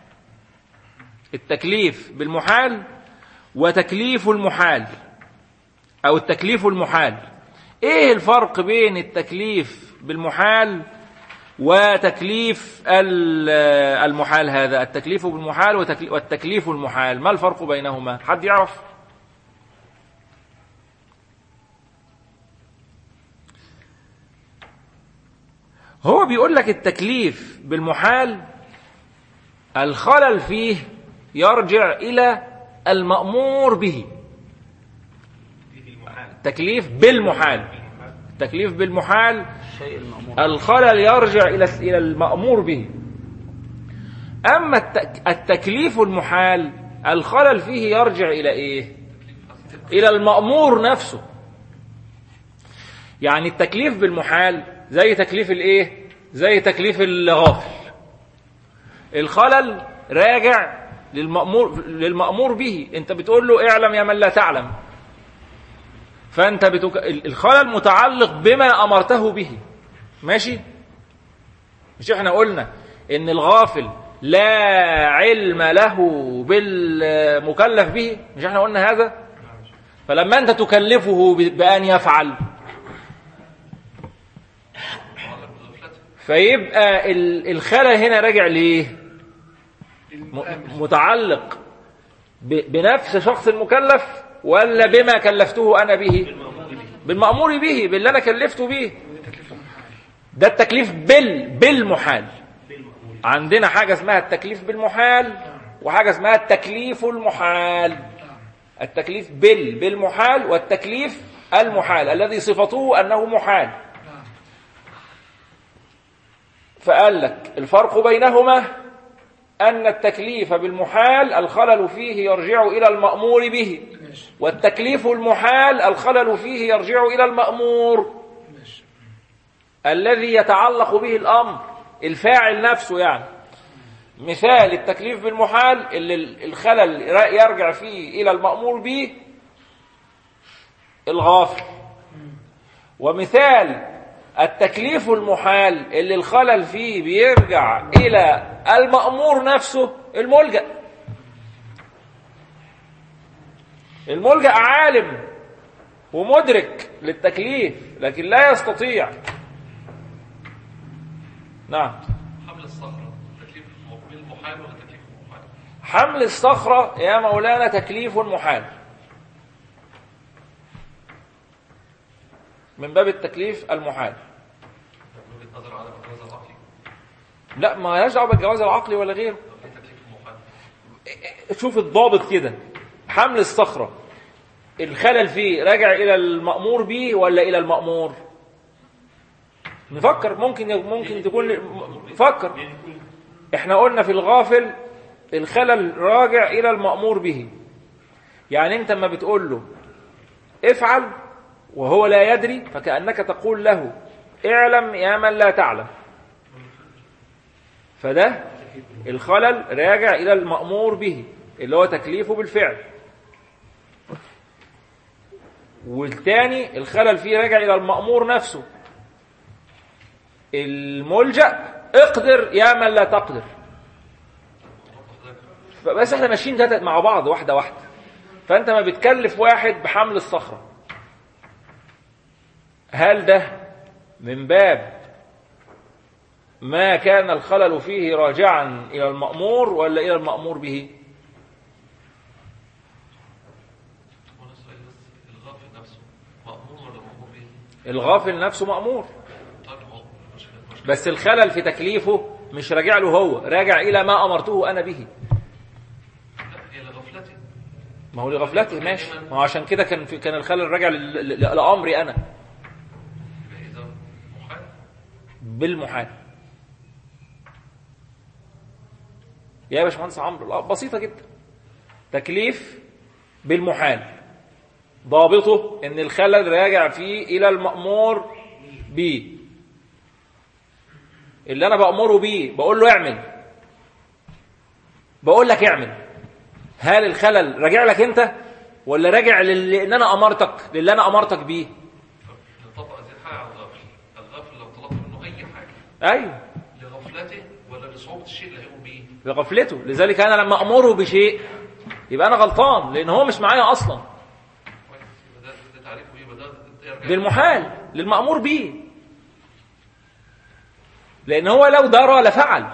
S1: التكليف بالمحال وتكليف المحال او التكليف المحال ايه الفرق بين التكليف بالمحال وتكليف ال- المحال هذا التكليف بالمحال وتكلي- والتكليف المحال ما الفرق بينهما حد يعرف هو بيقول لك التكليف بالمحال الخلل فيه يرجع إلى المأمور به التكليف بالمحال التكليف بالمحال
S2: الشيء المأمور
S1: الخلل يرجع إلى إلى المأمور به أما التك- التكليف المحال الخلل فيه يرجع إلى إيه إلى المأمور نفسه يعني التكليف بالمحال زي تكليف الإيه زي تكليف الغافل الخلل راجع للمأمور للمأمور به انت بتقول له اعلم يا من لا تعلم فانت بتك... الخلل متعلق بما امرته به ماشي مش احنا قلنا ان الغافل لا علم له بالمكلف به مش احنا قلنا هذا فلما انت تكلفه ب- بان يفعل فيبقى ال- الخلل هنا راجع ليه م- متعلق ب- بنفس شخص المكلف ولا بما كلفته انا به بالمأمور به باللي أنا كلفته به
S3: تكليف المحال
S1: ده التكليف بال بالمحال عندنا حاجة اسمها التكليف بالمحال وحاجة اسمها التكليف المحال التكليف بال بالمحال والتكليف المحال الذي صفته أنه محال
S3: نعم
S1: فقال لك الفرق بينهما أن التكليف بالمحال الخلل فيه يرجع إلى المأمور به
S3: ماشي
S1: والتكليف المحال الخلل فيه يرجع إلى المأمور
S3: ماشي
S1: الذي يتعلق به الأمر الفاعل نفسه يعني مثال التكليف بالمحال اللي الخلل يرجع فيه إلى المأمور به الغافل ومثال التكليف المحال اللي الخلل فيه بيرجع إلى المأمور نفسه الملجأ الملجأ عالم ومدرك للتكليف لكن لا يستطيع نعم
S5: حمل الصخرة تكليف بالمحال ولا تكليف المحال؟
S1: حمل الصخرة يا مولانا تكليف محال من باب التكليف المحال
S5: من وجهة نظر على الجواز العقلي
S1: لا ما لهاش دعوه بالجواز العقلي ولا غيره
S5: لو في تكليف المحال
S1: شوف الضابط كده حمل الصخرة الخلل فيه راجع إلى المأمور به ولا إلى المأمور نفكر ممكن ممكن تكون فكر احنا قلنا في الغافل الخلل راجع إلى المأمور به يعني انت ما بتقول له افعل وهو لا يدري فكأنك تقول له اعلم يا من لا تعلم فده الخلل راجع إلى المأمور به اللي هو تكليفه بالفعل والتاني الخلل فيه راجع إلى المأمور نفسه الملجأ اقدر يا من لا تقدر بس احنا ماشيين ده مع بعض واحدة واحدة فأنت ما بتكلف واحد بحمل الصخرة هل ده من باب ما كان الخلل فيه راجعا إلى المأمور ولا إلى المأمور به
S5: هو نفسه إيه بس الغافل نفسه مأمور ولا مأمور به؟
S1: الغافل نفسه مأمور
S5: طيب هو مش مش
S1: بس الخلل في تكليفه مش راجع له هو راجع إلى ما أمرته أنا به
S5: لا هي لغفلته
S1: ما هو لغفلته ماشي ما هو عشان كده كان في كان الخلل راجع لل- ل- لأمري أنا
S5: يبقى إذا محال
S1: بالمحال يا باشمهندس عمرو لا، بسيطة جدا تكليف بالمحال ضابطه ان الخلل راجع فيه الى المأمور به اللي انا بأمره بيه بقول له اعمل بقول لك اعمل هل الخلل راجع لك انت ولا راجع للي ان انا امرتك للي انا امرتك بيه
S5: نطبق هذه الحاجة على الغافل الغافل لو طلبت منه أي حاجة
S1: ايوه
S5: لغفلته ولا لصعوبة الشيء اللي هيقوم بيه
S1: بغفلته لذلك انا لما امره بشيء يبقى انا غلطان لان هو مش معايا اصلا
S5: كويس يبقى ده ده تعريفه إيه يبقى ده ده يرجع
S1: بالمحال للمأمور به لأن هو لو درى لفعل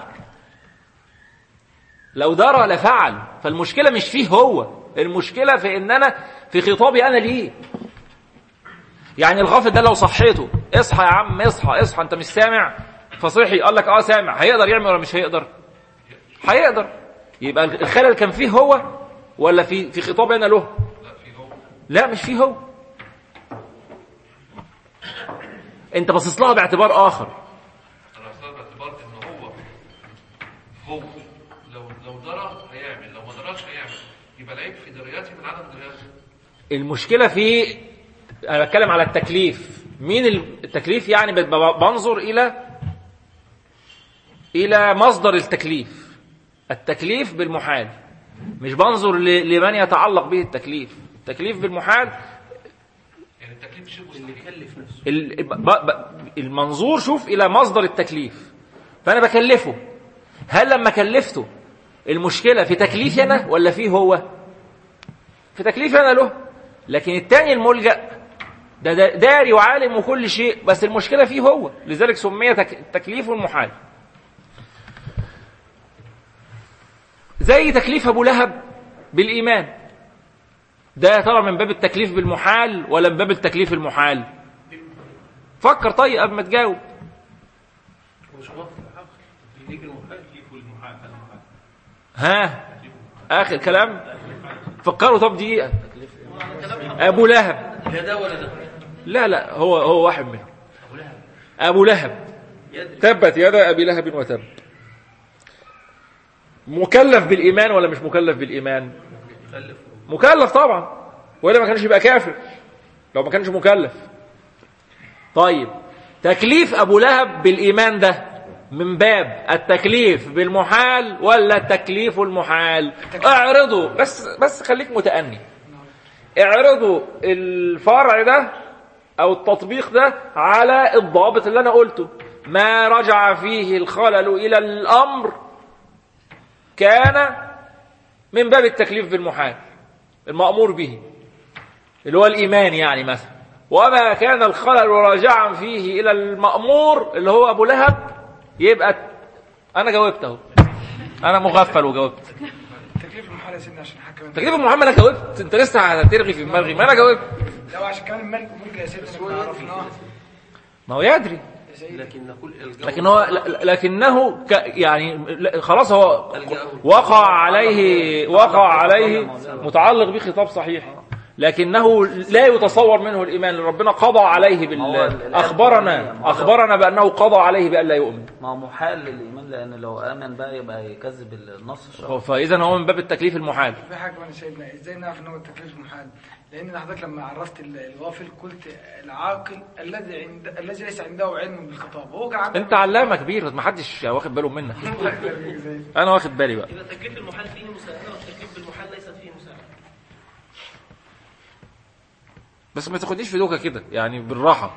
S1: لو درى لفعل فالمشكلة مش فيه هو المشكلة في إن أنا في خطابي أنا ليه يعني الغافل ده لو صحيته اصحى يا عم اصحى اصحى انت مش سامع فصحي قال لك اه سامع هيقدر يعمل ولا مش هيقدر هيقدر يبقى الخلل كان فيه هو ولا في في خطابي انا له
S5: لا في هو
S1: لا مش فيه هو انت باصص لها باعتبار اخر
S5: أنا أصلا باعتبار إن هو هو لو لو درى هيعمل لو ما دراش هيعمل يبقى العيب في درياتي من عدم درياتي
S1: المشكله في انا بتكلم على التكليف مين التكليف يعني بت- بنظر الى الى مصدر التكليف التكليف بالمحال مش بنظر ل- لمن يتعلق به التكليف التكليف بالمحال
S5: يعني التكليف شيء مستحيل
S2: يكلف نفسه
S1: ال- ب- ب- المنظور شوف إلى مصدر التكليف فأنا بكلفه هل لما كلفته المشكلة في تكليفي أنا ولا فيه هو في تكليفي أنا له لكن التاني الملجأ ده ده داري وعالم وكل شيء بس المشكلة فيه هو لذلك سمي تك- تكليف المحال زي تكليف أبو لهب بالإيمان ده يا ترى من باب التكليف بالمحال ولا من باب التكليف المحال فكر طيب قبل ما تجاوب
S5: مش موافق العقل يجي المحال
S1: ها اخر كلام فكروا طب دقيقه ابو لهب
S5: لا ده ولا ده
S1: لا لا هو هو واحد منهم ابو لهب تبت يدا ابي لهب وتب مكلف بالايمان ولا مش مكلف بالايمان مكلف طبعا ولا ما كانش يبقى كافر لو ما كانش مكلف طيب تكليف ابو لهب بالايمان ده من باب التكليف بالمحال ولا التكليف المحال اعرضوا بس بس خليك متأني اعرضوا الفرع ده او التطبيق ده على الضابط اللي انا قلته ما رجع فيه الخلل الى الامر كان من باب التكليف بالمحال المأمور به اللي هو الإيمان يعني مثلا وما كان الخلل راجعا فيه إلى المأمور اللي هو أبو لهب يبقى أنا جاوبت أهو أنا مغفل وجاوبت
S3: تكليف المحال يا سيدنا عشان حكم انت
S1: تكليف محمد أنا جاوبت أنت لسه هترغي في دماغي ما أنا جاوبت
S3: لو عشان كمان الملك ممكن يا سيدنا كنا عرفناه
S1: ما هو يدري
S3: يا سيدي
S5: لكن نقول الجو
S1: لكن هو ل- لكنه ك يعني ل- خلاص هو وقع عليه وقع عليه متعلق بخطاب صحيح لكنه لا يتصور منه الايمان لأن ربنا قضى عليه
S2: هو
S1: بال
S2: ال-
S1: اخبرنا
S2: الآية-
S1: اخبرنا بانه قضى عليه بان لا يؤمن
S2: ما هو محال للإيمان لأن لو آمن بقى يبقى يكذب النص الشرعي
S1: فاذا هو من باب التكليف المحال
S3: في حاجه كمان يا سيدنا ازاي نعرف ان هو التكليف محال لان حضرتك لما عرفت ال- الغافل قلت العاقل الذي عند الذي ليس عنده علم بالخطاب هو كان عنده
S1: انت علامه كبير ما حدش واخد باله منك انا واخد بالي بقى
S7: إذا تكليف المحال فيه مساءلة والتكليف بالمحال ليست فيه مساءلة
S1: بس ما تاخدنيش في دوكه كده يعني بالراحه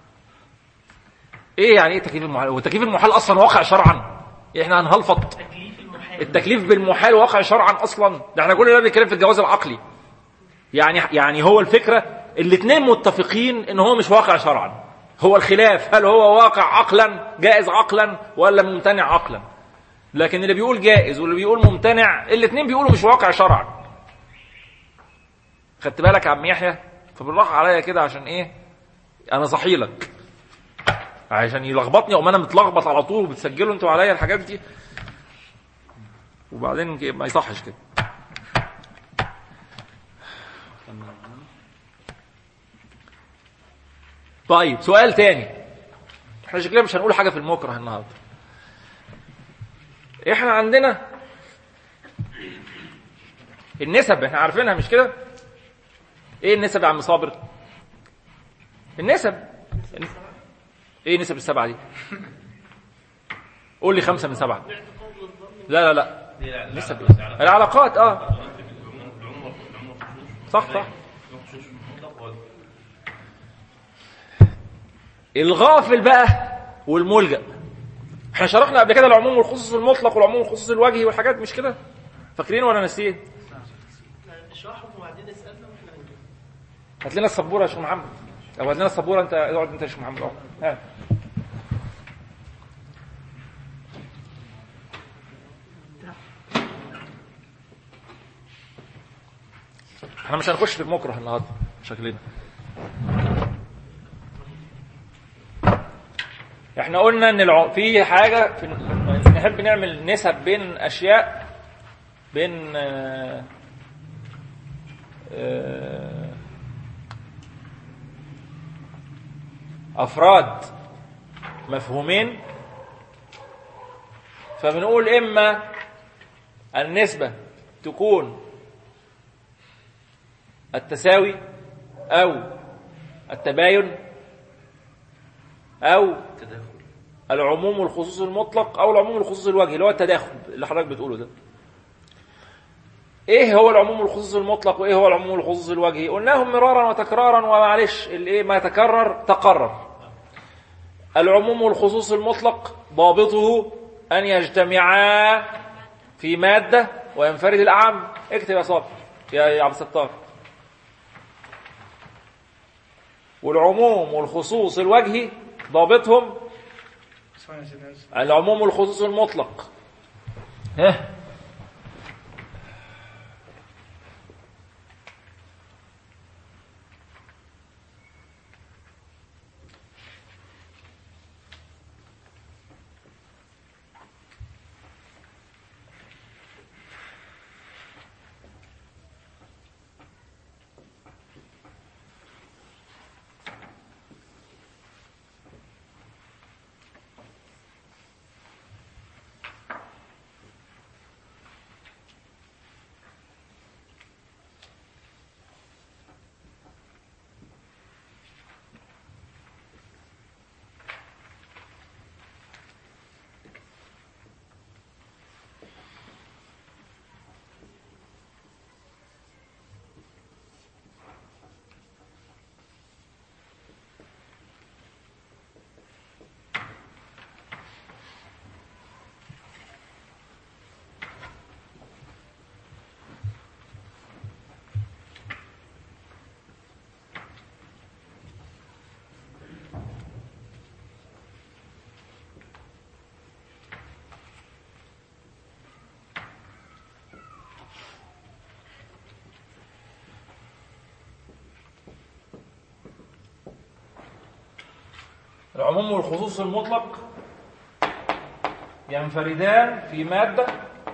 S1: ايه يعني ايه تكليف المحال هو تكليف المحال اصلا واقع شرعا احنا هنهلفط
S7: تكليف المحال
S1: التكليف بالمحال واقع شرعا اصلا ده احنا كلنا بنتكلم في الجواز العقلي يعني يعني هو الفكره الاثنين متفقين ان هو مش واقع شرعا هو الخلاف هل هو واقع عقلا جائز عقلا ولا ممتنع عقلا لكن اللي بيقول جائز واللي بيقول ممتنع الاثنين بيقولوا مش واقع شرعا خدت بالك يا عم يحيى فبالراحه عليا كده عشان ايه انا صحيلك عشان يلخبطني او انا متلخبط على طول وبتسجلوا انتوا عليا الحاجات دي وبعدين ك- ما يصحش كده طيب سؤال تاني احنا شكلنا مش هنقول حاجه في المكره النهارده احنا عندنا النسب احنا عارفينها مش كده ايه النسب يا عم صابر النسب ايه نسب السبعه دي قول لي خمسه من سبعه لا لا لا نسب العلاقات اه صح صح الغافل بقى والملجأ احنا شرحنا قبل كده العموم والخصوص المطلق والعموم والخصوص الوجهي والحاجات مش كده فاكرين ولا ناسيين
S7: نشرحهم وبعدين نسألنا واحنا هنجاوب
S1: هات لنا السبوره يا شيخ محمد او هات لنا السبوره انت اقعد انت يا شيخ محمد اقعد ها احنا مش هنخش في المكره النهارده شكلنا احنا قلنا ان الع... في حاجه في... نحب نعمل نسب بين اشياء بين آه، آه، افراد مفهومين فبنقول اما النسبه تكون التساوي او التباين او العموم والخصوص المطلق او العموم والخصوص الوجهي اللي هو التداخل اللي حضرتك بتقوله ده ايه هو العموم والخصوص المطلق وايه هو العموم والخصوص الوجهي قلناهم مرارا وتكرارا ومعلش الايه ما تكرر تقرر العموم والخصوص المطلق ضابطه ان يجتمعا في ماده وينفرد الاعم اكتب يا صابر يا يا عبد الستار والعموم والخصوص الوجهي ضابطهم
S3: ثواني يا سيدنا بس.
S1: العموم والخصوص المطلق ها العموم والخصوص المطلق ينفردان في مادة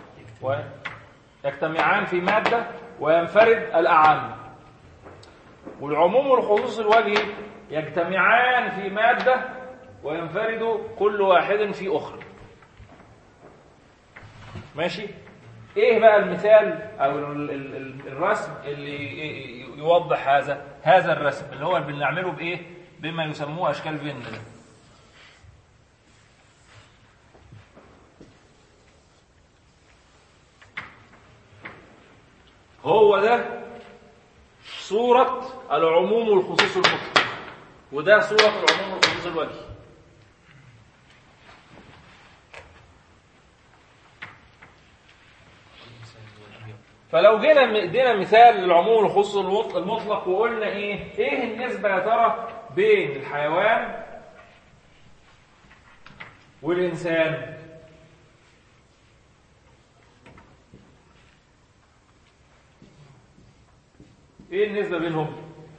S1: ويجتمعان في مادة وينفرد الأعم والعموم والخصوص الوجهي يجتمعان في مادة وينفرد كل واحد في أخرى ماشي ايه بقى المثال او ال- ال- ال- الرسم اللي ي- ي- يوضح هذا هذا الرسم اللي هو اللي بنعمله بايه بما يسموه اشكال فين ده هو ده صورة العموم والخصوص المطلق وده صورة العموم والخصوص الوجهي فلو جينا ادينا مثال للعموم والخصوص المط- المطلق وقلنا ايه ايه النسبة يا ترى بين الحيوان والإنسان ايه النسبة بينهم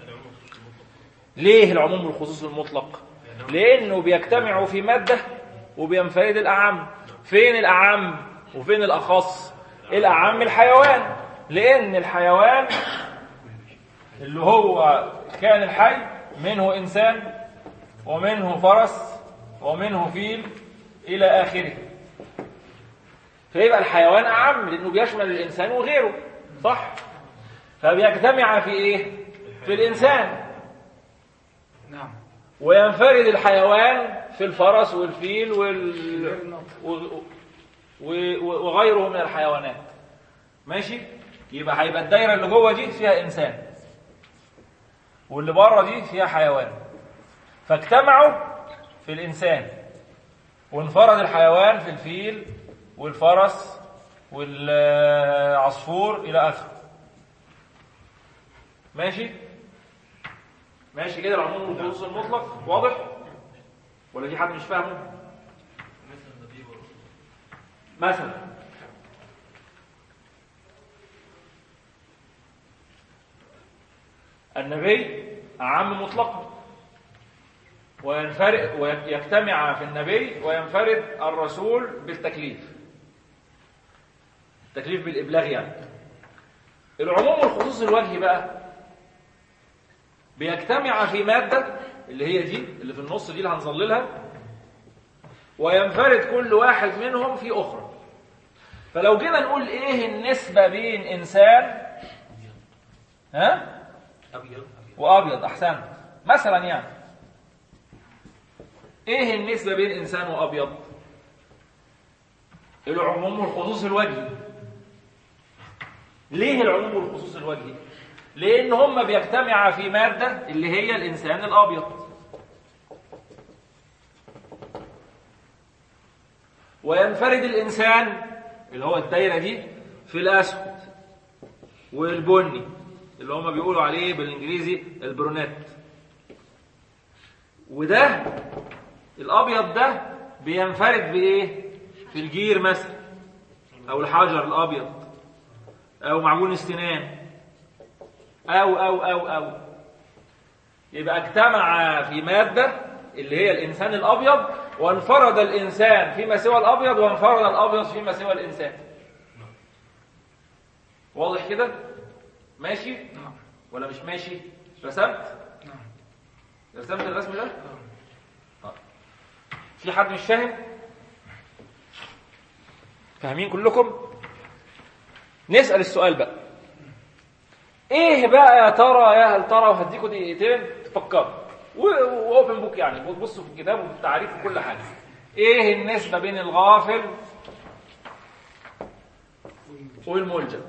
S1: ليه العموم والخصوص المطلق لانه بيجتمعوا في مادة وبينفرد الاعم فين الاعم وفين الاخص الاعم الحيوان لان الحيوان اللي هو كان الحي منه انسان ومنه فرس ومنه فيل الى اخره فيبقى الحيوان اعم لانه بيشمل الانسان وغيره صح فبيجتمع في ايه في الانسان
S3: نعم
S1: وينفرد الحيوان في الفرس والفيل وال... و... و... وغيره من الحيوانات ماشي يبقى هيبقى الدايره اللي جوه دي فيها انسان واللي بره دي فيها حيوان فاجتمعوا في الانسان وانفرد الحيوان في الفيل والفرس والعصفور الى اخره ماشي ماشي كده العموم والخصوص المطلق واضح ولا في حد مش فاهمه مثلا النبي أعم مطلقا وينفرد ويجتمع في النبي وينفرد الرسول بالتكليف التكليف بالإبلاغ يعني العموم والخصوص الوجهي بقى بيجتمع في مادة اللي هي دي اللي في النص دي اللي هنظللها وينفرد كل واحد منهم في أخرى فلو جينا نقول إيه النسبة بين إنسان ها
S6: أبيض
S1: وأبيض أحسن مثلا يعني إيه النسبة بين إنسان وأبيض العموم والخصوص الوجهي ليه العموم والخصوص الوجهي لأن هم بيجتمعا في مادة اللي هي الإنسان الأبيض وينفرد الإنسان اللي هو الدايرة دي في الأسود والبني اللي هم بيقولوا عليه بالإنجليزي البرونات وده الأبيض ده بينفرد بإيه؟ في الجير مثلا أو الحجر الأبيض أو معجون السنان أو أو أو أو يبقى اجتمع في مادة اللي هي الإنسان الأبيض وانفرد الإنسان فيما سوى الأبيض وانفرد الأبيض فيما سوى الإنسان واضح كده؟ ماشي؟
S3: نعم
S1: ولا مش ماشي؟ رسمت؟
S3: نعم
S1: رسمت الرسم ده؟ آه. في حد مش فاهم؟ فاهمين كلكم؟ نسأل السؤال بقى ايه بقى يا ترى يا هل ترى وهديكوا دقيقتين تفكروا واوبن بوك يعني بصوا في الكتاب وفي التعريف وكل حاجه ايه النسبه بين الغافل والملجم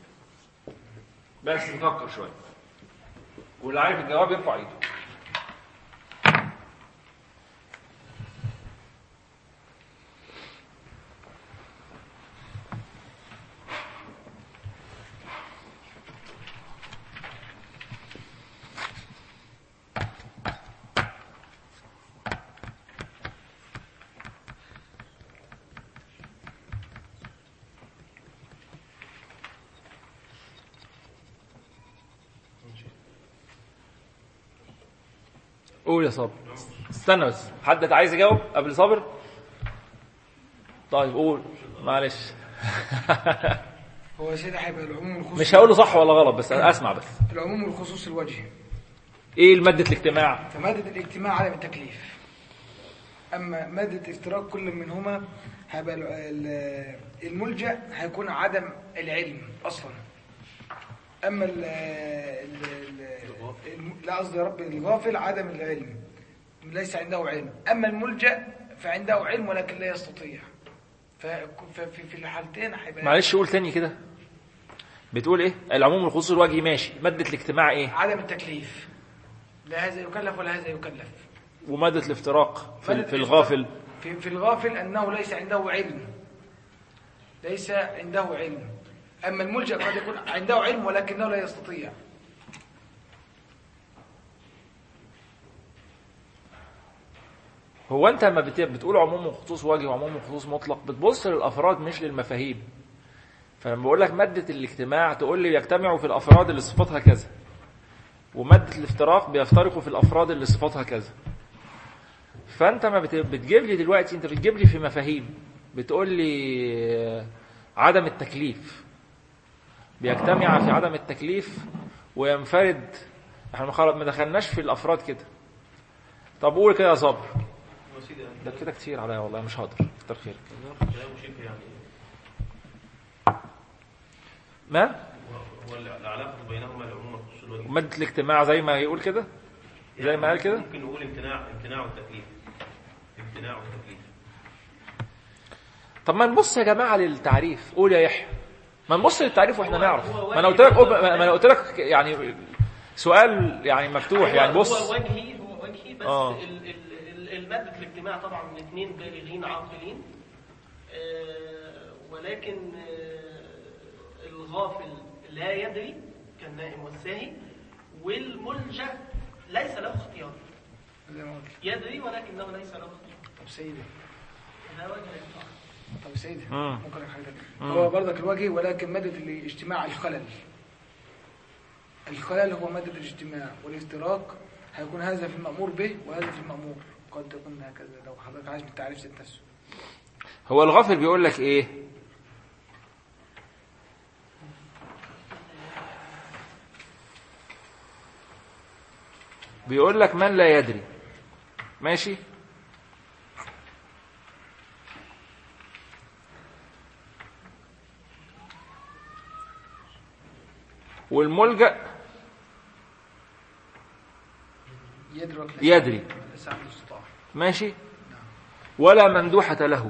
S1: بس نفكر شويه واللي عارف الجواب يرفع ايده قول يا صابر استنى بس حد عايز يجاوب قبل صابر طيب قول معلش
S3: هو يا سيدي هيبقى العموم والخصوص
S1: مش هقول له صح ولا غلط بس اسمع بس
S3: العموم والخصوص الوجهي
S1: ايه المادة الاجتماع
S3: فمادة الاجتماع عدم التكليف أما مادة اشتراك كل منهما هيبقى ال- ال- الملجأ هيكون عدم العلم أصلا أما ال ال ال الم- لا قصدي يا رب الغافل عدم العلم ليس عنده علم أما الملجأ فعنده علم ولكن لا يستطيع ف- ففي في الحالتين هيبقى
S1: معلش قول تاني كده بتقول ايه العموم والخصوص الوجهي ماشي مادة الاجتماع ايه
S3: عدم التكليف لا هذا يكلف ولا هذا يكلف
S1: ومادة الافتراق في,
S3: مادة
S1: في الغافل
S3: في, في الغافل أنه ليس عنده علم ليس عنده علم أما الملجأ قد يكون عنده علم ولكنه لا يستطيع
S1: هو انت لما بت- بتقول عموم وخصوص وجهي وعموم وخصوص مطلق بتبص للافراد مش للمفاهيم فلما بقول لك ماده الاجتماع تقول لي يجتمعوا في الافراد اللي صفاتها كذا وماده الافتراق بيفترقوا في الافراد اللي صفاتها كذا فانت ما بت- بتجيب لي دلوقتي انت بتجيب لي في مفاهيم بتقول لي عدم التكليف بيجتمع في عدم التكليف وينفرد احنا ما خل- ما دخلناش في الافراد كده طب قول كده يا صبر
S6: هو سيدي
S1: ده كده كتير عليا والله مش هقدر كتر خير
S6: كلامه شبه يعني
S1: ما
S6: هو- هو العلاقة بينهما العموم والخصوص الوجهي
S1: مادة الاجتماع زي ما يقول كده زي ما قال كده
S6: ممكن نقول امتناع امتناع والتكليف امتناع والتكليف
S1: طب ما نبص يا جماعة للتعريف قول يا يحيى ما نبص للتعريف واحنا نعرف ما انا قلت لك ما انا قلت لك يعني سؤال يعني مفتوح يعني
S7: هو-
S1: بص
S7: هو وجهي هو وجهي بس
S1: آه.
S7: ال- ال- ال- المادة الاجتماع طبعا من اثنين بالغين عاقلين آه، ولكن آه، الغافل لا يدري كالنائم والساهي والملجأ ليس له اختيار
S3: زي ما قلت
S7: يدري ولكنه ليس له اختيار
S3: طب سيدي
S7: ده وجه الإطلاق.
S3: طب سيدي
S1: مم.
S3: ممكن أقول لك حاجة تانية. هو برضك الوجه ولكن مادة الاجتماع الخلل الخلل هو مادة الاجتماع والافتراق هيكون هذا في المأمور به وهذا في المأمور قد تكون هكذا لو حضرتك عايز بالتعريف ذات نفسه
S1: هو الغافل بيقول لك ايه بيقول لك من لا يدري ماشي والملجأ
S3: يدرك ليس-
S1: يدري.
S3: ليس عنده استطاعة
S1: ماشي ولا مندوحة له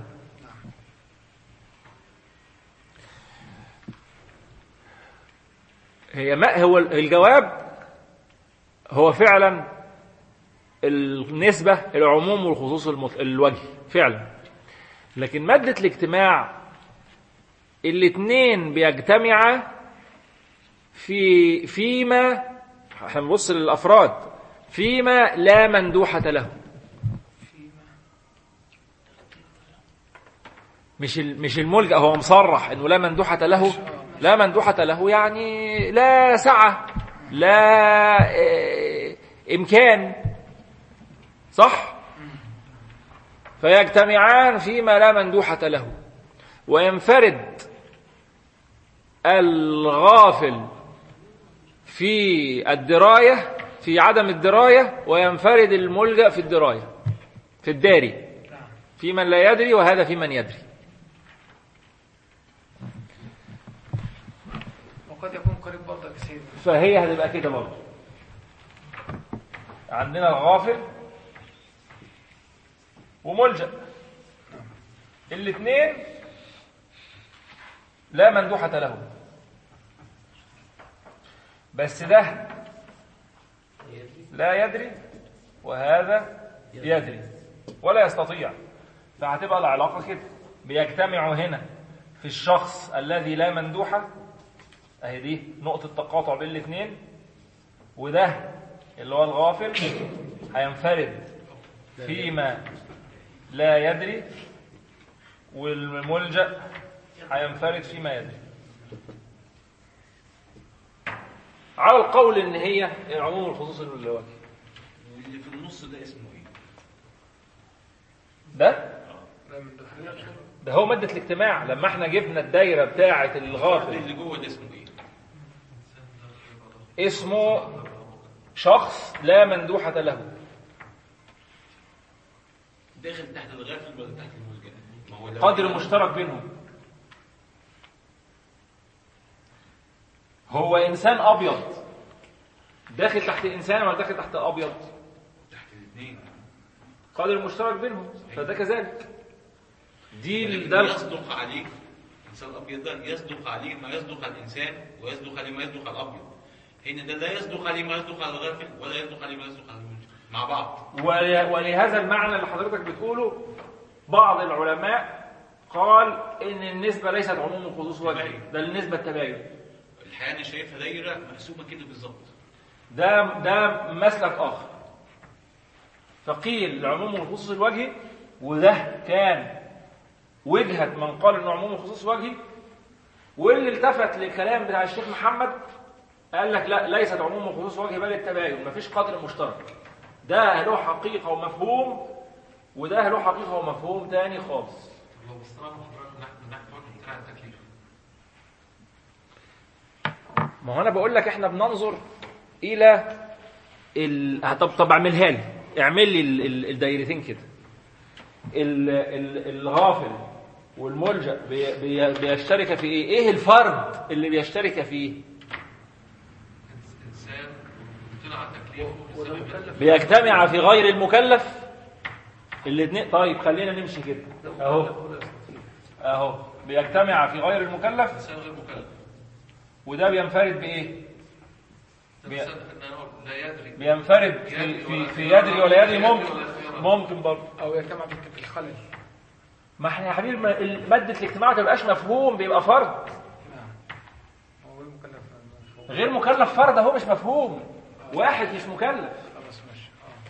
S1: هي ما هو الجواب هو فعلا النسبة العموم والخصوص المط- الوجهي فعلا لكن مادة الاجتماع الاثنين بيجتمعا في فيما احنا بنبص للافراد فيما لا مندوحة له مش ال- مش الملجأ هو مصرح انه لا مندوحة له لا مندوحة له يعني لا سعة لا آه، امكان صح فيجتمعان فيما لا مندوحة له وينفرد الغافل في الدراية في عدم الدراية وينفرد الملجأ في الدراية في الداري في من لا يدري وهذا في من يدري
S3: وقد يكون قريب برضك يا سيدي
S1: فهي هتبقى كده برضه عندنا الغافل وملجأ الاثنين لا مندوحة له بس ده لا يدري وهذا يدري ولا يستطيع فهتبقى العلاقة كده بيجتمعوا هنا في الشخص الذي لا مندوحة اهي دي نقطة تقاطع بين الاثنين وده اللي هو الغافل هينفرد فيما لا يدري والملجأ هينفرد فيما يدري على القول ان هي العموم والخصوص الوجه
S8: اللي في النص ده اسمه ايه؟
S1: ده ده هو مادة الاجتماع لما احنا جبنا الدايرة بتاعة
S8: الفرد
S1: الغافل
S8: اللي جوه ده اسمه ايه؟
S1: اسمه شخص لا مندوحة له
S8: داخل تحت الغافل ولا تحت الملجأ؟ ما هو لو
S1: قدر مشترك بينهم هو إنسان أبيض داخل تحت إنسان ولا داخل تحت أبيض
S8: تحت الاثنين
S1: قدر مشترك بينهم فده كذلك دي ال-
S8: ولكن
S1: ده
S8: يصدق عليك الانسان الابيض ده يصدق عليه ما يصدق على الانسان ويصدق عليه ما يصدق على الابيض هنا ده لا يصدق عليه ما يصدق على الغافل ولا يصدق عليه ما يصدق على الملجأ مع بعض
S1: ول- ولهذا المعنى اللي حضرتك بتقوله بعض العلماء قال ان النسبه ليست عموم الخصوص وجهي ده النسبه التباين
S8: الحقيقه انا شايفها دايره مقسومه كده بالظبط
S1: ده ده مسلك اخر فقيل العموم والخصوص الوجهي وده كان وجهه من قال انه عموم الخصوص وجهي واللي التفت للكلام بتاع الشيخ محمد قال لك لا ليست عموم الخصوص وجهي بل التباين مفيش قدر مشترك ده له حقيقه ومفهوم وده له حقيقه ومفهوم تاني خالص
S5: لو بصينا له حضرتك من ناحيه من ناحيه وجه بتاع التكليف
S1: ما هو انا بقول لك احنا بننظر الى ال... طب طب اعملها لي اعمل لي ال... ال... الدايرتين كده ال... ال... الغافل والملجأ بي... بي... بيشترك في ايه ايه الفرد اللي بيشترك فيه
S5: إنس- انسان طلع على تكليفه بسبب
S1: بيجتمع في غير المكلف الاثنين طيب خلينا نمشي كده اهو اهو بيجتمع في غير المكلف
S5: انسان غير مكلف
S1: وده بينفرد بايه
S5: ده
S1: بي-
S5: انسان انه لا يدري
S1: بينفرد في في, في يدري ولا يدري ممكن ممكن برضه
S3: او يجتمع في في الخلل
S1: ما احنا يا حبيبي ما- ال- مادة الاجتماع ما تبقاش مفهوم بيبقى فرد
S3: نعم هو المكلف مش هو.
S1: غير مكلف فرد اهو مش مفهوم واحد مش مكلف
S3: خلاص ماشي اه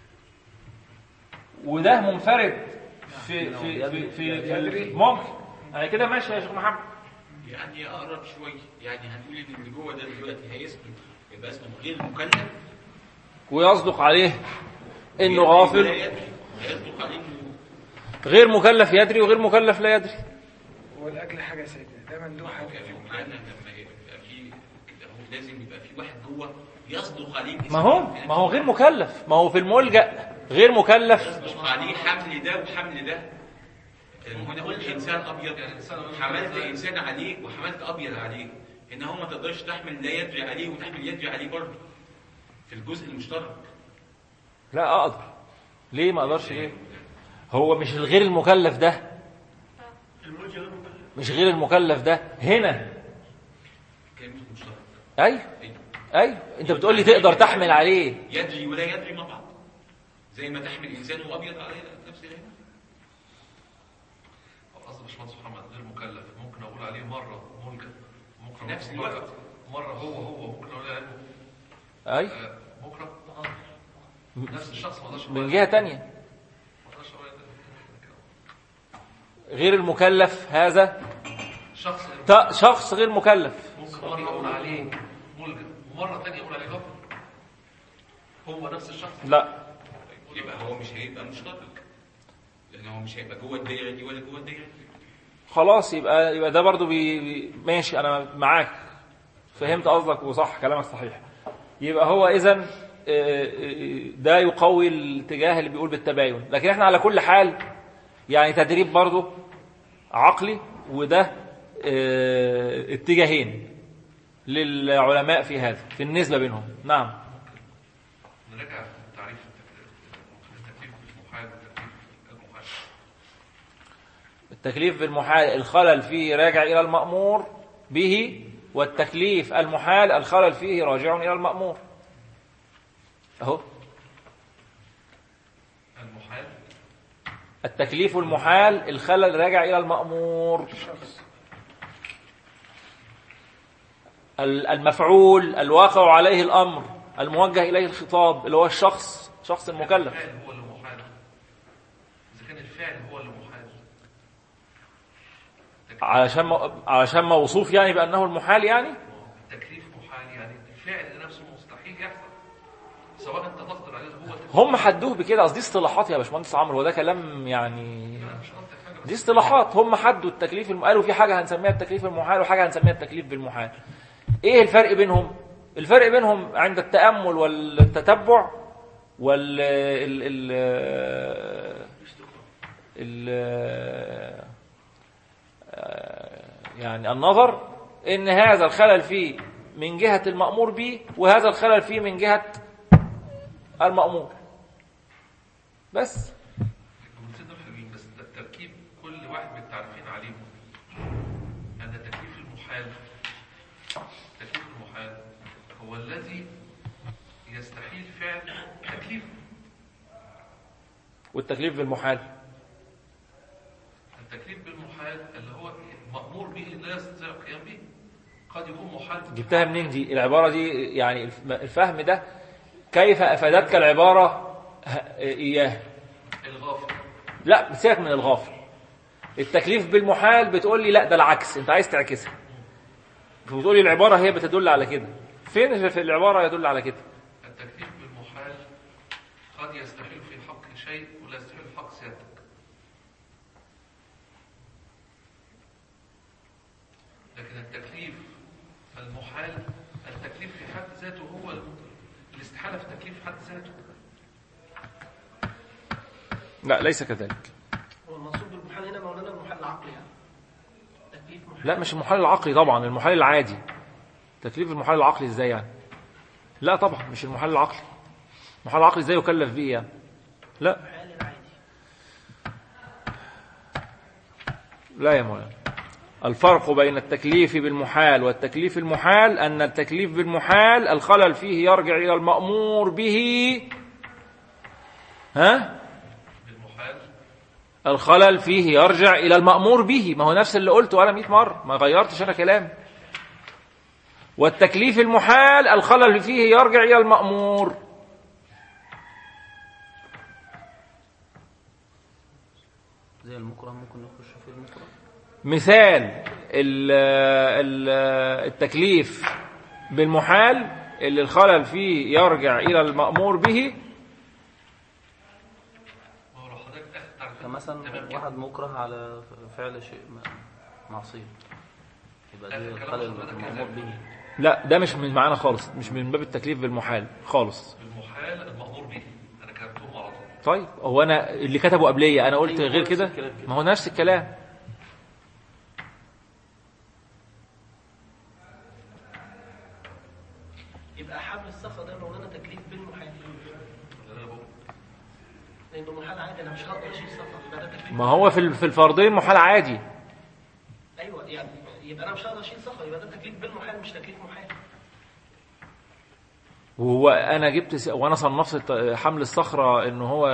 S1: وده منفرد في في في, في, في ممكن يعني كده ماشي يا شيخ محمد
S8: يعني اقرب شويه يعني هنقول ان اللي جوه ده دلوقتي هيسمه يبقى اسمه غير مكلف
S1: ويصدق عليه انه
S8: لا
S1: غافل
S8: يدري هيصدق عليه انه
S1: غير مكلف يدري وغير مكلف لا يدري
S3: هو الاجل حاجه يا سيدنا ده مندوحه
S8: يعني معنى لما يبقى في كده هو لازم يبقى في واحد جوه يصدق عليه
S1: ما هو ما هو غير مكلف ما هو في الملجأ غير مكلف
S8: يصدق عليه حمل ده وحمل ده هنا قلت انسان ابيض حملت انسان عليك وحملت ابيض عليك ان هو ما تقدرش تحمل لا يدري عليه وتحمل يدري عليه برضه في الجزء المشترك
S1: لا اقدر ليه ما اقدرش ليه هو مش الغير المكلف ده
S7: الملجأ غير مكلف
S1: مش غير المكلف ده هنا
S8: كلمه مشترك
S1: ايوه
S8: أيوة.
S1: ايوه انت بتقول لي تقدر تحمل عليه
S8: يدري ولا يدري مع بعض زي ما تحمل انسان وابيض عليه نفس الهنا
S5: قصد باشمهندس محمد غير مكلف ممكن اقول عليه مره ملجا ممكن
S8: في نفس
S5: أقول
S8: الوقت.
S5: مرة- مره هو هو ممكن اقول عليه
S1: ايوه
S5: آه، بكره نفس الشخص ما اقدرش أقول
S1: من
S5: عليه-
S1: جهة تانية
S5: ما اقدرش أقول عليه
S1: غير المكلف هذا
S5: شخص
S1: ت- شخص غير مكلف
S5: ممكن مره اقول عليه ملجا ومره ثانيه اقول عليه غفر هو نفس الشخص
S1: لا
S8: يبقى هو مش هيبقى مشترك لان هو مش هيبقى جوه الدايره دي ولا جوه الدايره دي
S1: خلاص يبقى يبقى ده برضو بي بي- ماشي انا معاك فهمت قصدك وصح كلامك صحيح يبقى هو اذا ده يقوي الاتجاه اللي بيقول بالتباين لكن احنا على كل حال يعني تدريب برضو عقلي وده آه، اتجاهين للعلماء في هذا في النسبة بينهم نعم
S5: نراجع تعريف التكليف المحال والتكليف المحال
S1: التكليف بالمحال الخلل فيه راجع إلى المأمور به والتكليف المحال الخلل فيه راجع إلى المأمور أهو
S5: المحال
S1: التكليف المحال الخلل راجع إلى المأمور
S3: الشخص
S1: ال- المفعول الواقع عليه الأمر الموجه إليه الخطاب اللي هو الشخص شخص المكلف
S5: الفعل هو اللي محال اذا كان الفعل هو اللي محال
S1: علشان م- علشان موصوف يعني بأنه المحال يعني
S5: التكليف محال يعني الفعل نفسه مستحيل يحصل سواء انت تقدر عليه هو
S1: هم حدوه بكده قصدي اصطلاحات يا باشمهندس عمرو هو ده كلام يعني دي اصطلاحات هم حدوا التكليف الم... قالوا في حاجه هنسميها التكليف المحال وحاجه هنسميها التكليف بالمحال ايه الفرق بينهم الفرق بينهم عند التامل والتتبع وال ال... ال... ال... يعني النظر ان هذا الخلل فيه من جهه المامور به وهذا الخلل فيه من جهه المامور بس
S5: المفروض فاهمين بس ده التركيب كل واحد من التعريفين عليهم أن تكليف المحال تكليف المحال هو الذي يستحيل فعل تكليفه
S1: والتكليف بالمحال
S5: التكليف بالمحال اللي هو مأمور به لا يستطيع القيام به قد يكون محال
S1: جبتها منين دي العبارة دي يعني الف- الفهم ده كيف أفادتك العبارة ه- إياه
S5: الغافل
S1: لا سيبك من الغافل التكليف بالمحال بتقول لي لا ده العكس انت عايز تعكسها بتقول لي العبارة هي بتدل على كده فين في العبارة يدل على كده
S5: التكليف بالمحال قد يستحيل في حق شيء ولا يستحيل في حق سيادتك لكن التكليف المحال التكليف في حد ذاته هو الم- الاستحالة في التكليف في حد ذاته
S1: لا ليس كذلك
S7: هو المقصود بالمحال هنا مولانا المحال العقلي يعني تكليف محال
S1: لا مش المحال العقلي طبعا المحال العادي تكليف المحال العقلي ازاي يعني لا طبعا مش المحال العقلي المحال العقلي ازاي يكلف بيه يعني لا
S7: المحال العادي
S1: لا يا مولانا الفرق بين التكليف بالمحال والتكليف المحال أن التكليف بالمحال الخلل فيه يرجع إلى المأمور به ها
S5: بالمحال
S1: الخلل فيه يرجع إلى المأمور به ما هو نفس اللي قلته أنا 100 مرة ما غيرتش أنا كلامي والتكليف المحال الخلل فيه يرجع إلى المأمور
S2: زي المكره ممكن نخش في المكره
S1: مثال ال- ال- التكليف بالمحال اللي الخلل فيه يرجع إلى المأمور به
S5: ما هو لو حضرتك اخذ تعريف
S2: كمثلا
S5: تمام كده.
S2: واحد مكره على فعل شيء م- معصيه يبقى دي
S5: آخر كلام
S2: الخلل
S5: حضرتك
S2: المأمور
S5: كده.
S2: به
S1: لا ده مش من معانا خالص مش من باب التكليف بالمحال خالص
S5: بالمحال المأمور به أنا كتبتهم على طول
S1: طيب هو انا اللي كتبه قبليه انا قلت
S2: أيوة،
S1: غير
S2: نفس
S1: كده
S2: الكلام كده.
S1: ما هو نفس الكلام
S7: يبقى حمل الصفة ده مولانا تكليف بالمحال
S5: اللي أنا بقول
S7: لأنه محال عادي أنا مش هقدر أشيل صفة يبقى ده تكليف
S1: ما هو في ال- في الفرضين محال عادي
S7: أيوه يعني يبقى أنا مش هقدر أشيل صفة يبقى ده تكليف بالمحال مش تكليف محال
S1: وهو انا جبت س... وانا صنفت الت- حمل الصخره ان هو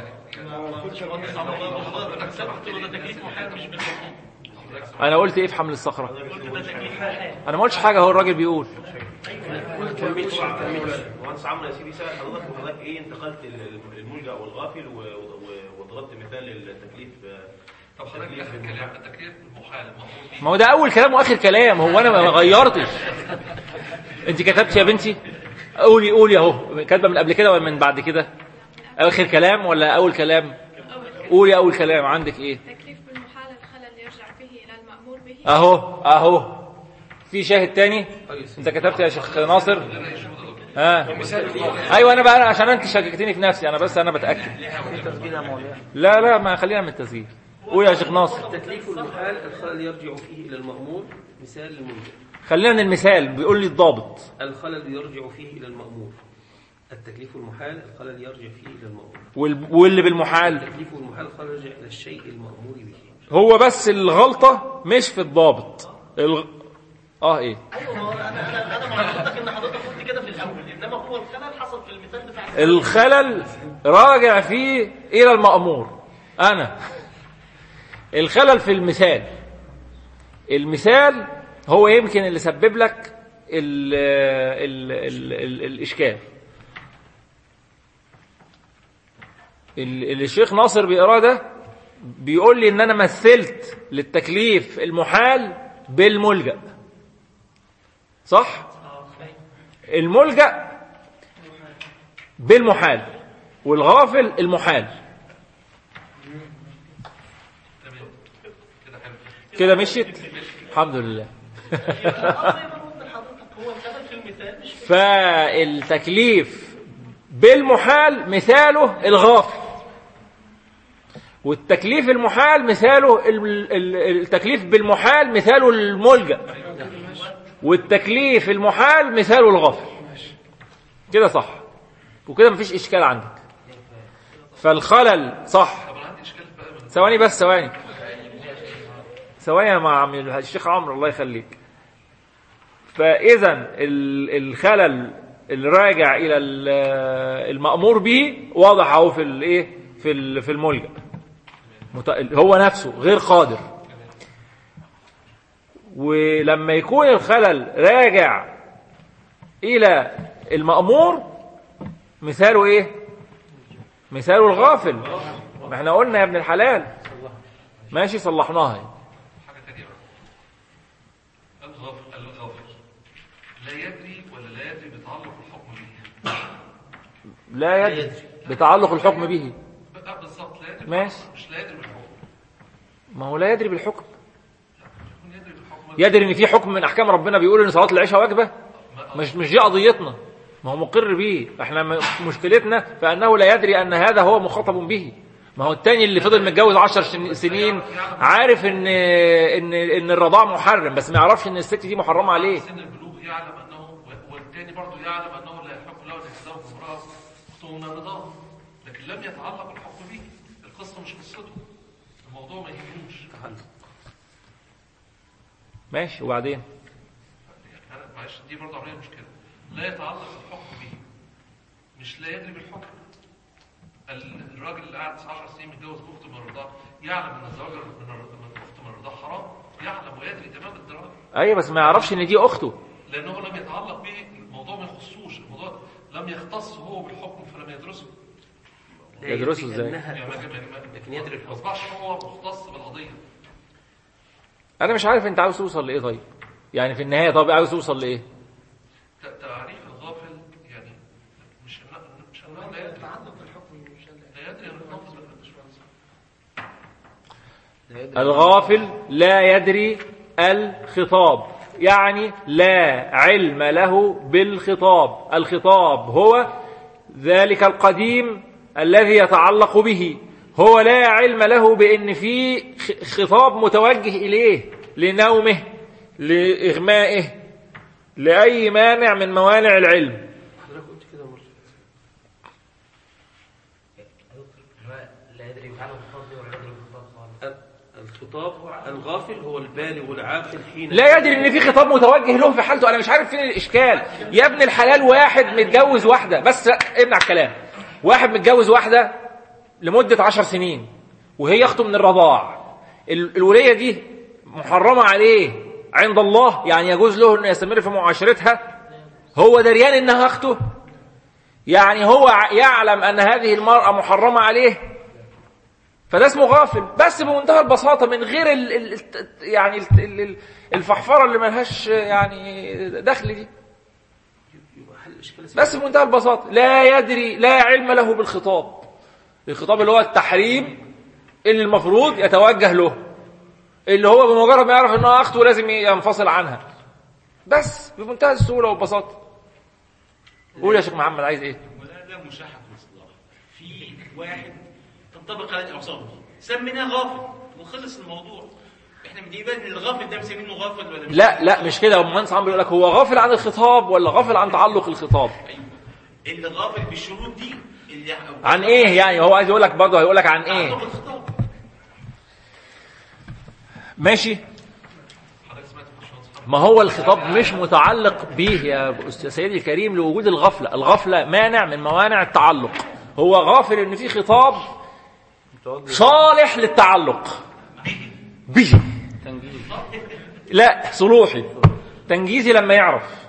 S7: ده تكليف محال مش بالمحال
S1: انا قلت ايه في حمل الصخره
S7: قلت ده تكليف محال
S1: انا ما قلتش حاجه هو الراجل بيقول
S6: مهندس عمرو يا سيدي سأل حضرتك وحضرتك ايه انتقلت ال- الملجأ والغافل و- و- وضربت مثال التكليف
S5: طب حضرتك اخر كلام التكليف بالمحال المأمور به
S1: ما هو ده اول كلام واخر كلام هو انا ما غيرتش انت كتبت يا بنتي قولي قولي اهو كاتبه من قبل كده ولا من بعد كده اخر كلام ولا اول كلام قولي اول كلام عندك ايه
S4: تكليف بالمحال الخلل يرجع فيه إلى المأمور به
S1: اهو اهو في شاهد تاني انت كتبت يا شيخ ناصر ها ايوه انا بقى عشان انت شككتني في نفسي انا بس انا بتاكد
S2: تسجيل يا مولانا
S1: لا لا ما خلينا من التسجيل قول يا شيخ ناصر
S9: تكليف المحال الخلل يرجع فيه إلى المأمور مثال للملجأ
S1: خلينا من المثال بيقول لي الضابط
S9: الخلل يرجع فيه إلى المأمور التكليف المحال الخلل يرجع فيه إلى المأمور
S1: وال- واللي بالمحال
S9: التكليف المحال الخلل يرجع إلى الشيء المأمور به
S1: هو بس الغلطه مش في الضابط الغ... اه ايه
S7: ايوه ما هو انا انا انا مع حضرتك ان حضرتك قلت كده في الاول انما هو الخلل حصل في المثال بتاع
S1: الخلل راجع فيه الى المأمور انا الخلل في المثال المثال هو يمكن اللي سبب لك ال ال ال ال الاشكال ال- اللي الشيخ ناصر بيقراه ده بيقول لي ان انا مثلت للتكليف المحال بالملجأ صح الملجأ بالمحال والغافل المحال
S5: تمام كده حلو
S1: كده مشيت الحمد لله
S7: اه زي ما أنا قلت لحضرتك هو السبب في المثال مش في
S1: فالتكليف بالمحال مثاله الغافل والتكليف المحال مثاله ال- ال- التكليف بالمحال مثاله الملجأ والتكليف المحال مثاله الغافل كده صح وكده مفيش إشكال عندك فالخلل صح
S5: طب انا عندي اشكال بقى من
S1: ثواني بس ثواني ثواني يا مع عم الشيخ عمرو الله يخليك فاذا ال- الخلل الراجع الى ال- المامور به واضح اهو في الايه في ال- في الملجا مت- هو نفسه غير قادر ولما يكون الخلل راجع الى المامور مثاله ايه مثاله الغافل ما احنا قلنا يا ابن الحلال ماشي صلحناها
S5: حاجه ثانيه بقى الغافل الغافل لا يدري ولا لا يدري بتعلق الحكم به
S1: لا يدري بتعلق الحكم به
S5: بقى بالظبط لا يدري
S1: ماشي.
S5: مش لا يدري بالحكم
S1: ما هو لا يدري بالحكم
S5: يكون يدري بالحكم
S1: يدري ان في حكم من احكام ربنا بيقول ان صلاه العشاء واجبه مش مش دي قضيتنا ما هو مقر به احنا م- مشكلتنا فانه لا يدري ان هذا هو مخاطب به ما هو التاني اللي فضل متجوز عشر شن- سنين عارف ان ان ان الرضاع محرم بس ما يعرفش ان الست دي محرمه عليه
S5: سن البلوغ يعلم انه والتاني برضه يعلم انه لا يحق له ان يتزوج امراه اخته من الرضاعه لكن لم يتعلق الحكم به القصه مش قصته الموضوع ما يهموش
S1: ماشي وبعدين
S5: يعني انا معلش دي برضه عمليه مشكله لا يتعلق الحكم به مش لا يدري بالحكم ال- الراجل اللي قاعد 19 سنين متجوز اخته من الرضاعه يعلم ان الزواج من الر- من اخته من الرضاعه حرام يعلم ويدري تمام الدرايه
S1: ايوه بس ما يعرفش ان دي اخته
S5: لانه لم يتعلق به الموضوع ما يخصوش الموضوع لم يختص هو بالحكم فلم يدرسه
S9: لا
S1: يدرسوا
S9: يدري
S1: إزاي؟
S9: أنها
S5: يعني ما- ما- ما-
S9: لكن يدري
S5: ما
S9: الحكم
S5: اصبحش هو مختص بالقضيه
S1: انا مش عارف انت عاوز توصل لايه طيب يعني في النهايه طب عاوز توصل لايه
S5: ت- تعريف الغافل يعني مش إن- مش انه لا يدري
S7: تعلق الحكم مش ال-
S5: لا يدري ان النفس بالبشمهندس
S1: الغافل لا يدري الخطاب يعني لا علم له بالخطاب الخطاب هو ذلك القديم الذي يتعلق به هو لا علم له بأن في خ- خطاب متوجه إليه لنومه لإغمائه لأي مانع من موانع العلم
S9: حضرتك قلت كده مرة
S10: لا يدري بتعلم الخطاب دي ولا يدري بالخطاب خالص
S9: الخطاب الغافل هو البالغ العاقل حين
S1: لا يدري ان في خطاب متوجه له في حالته انا مش عارف فين الاشكال يا ابن الحلال واحد متجوز واحده بس ابنع الكلام واحد متجوز واحده لمده عشر سنين وهي اخته من الرضاع ال- الوليه دي محرمه عليه عند الله يعني يجوز له انه يستمر في معاشرتها هو دريان انها اخته يعني هو ع- يعلم ان هذه المراه محرمه عليه فده اسمه غافل بس بمنتهى البساطة من غير ال ال ال- يعني ال- ال- الفحفرة اللي ملهاش يعني دخل دي
S9: يبقى حل الاشكال
S1: بس بمنتهى البساطة لا يدري لا علم له بالخطاب الخطاب اللي هو التحريم اللي المفروض يتوجه له اللي هو بمجرد ما يعرف انها اخته لازم ينفصل عنها بس بمنتهى السهولة والبساطة قول يا شيخ محمد عايز ايه
S8: ولا ده مشاحة في الاصطلاح في واحد تنطبق على الاوصاف سميناه غافل وخلص الموضوع احنا بنجيب ان الغافل ده مسمينه غافل ولا مش
S1: لا لا مش كده المهندس عم بيقول لك هو غافل عن الخطاب ولا غافل عن تعلق الخطاب
S8: ايوه اللي غافل بالشروط دي اللي
S1: عن ايه يعني هو عايز يقول لك برضه هيقول لك عن ايه
S8: تعلق الخطاب
S1: ماشي
S5: حضرتك سمعت الباشمهندس محمد
S1: ما هو الخطاب مش متعلق به يا أستاذ سيدي الكريم لوجود الغفلة الغفلة مانع من موانع التعلق هو غافل ان في خطاب صالح للتعلق به
S9: تنجيز
S1: لا صلوحي تنجيزي لما يعرف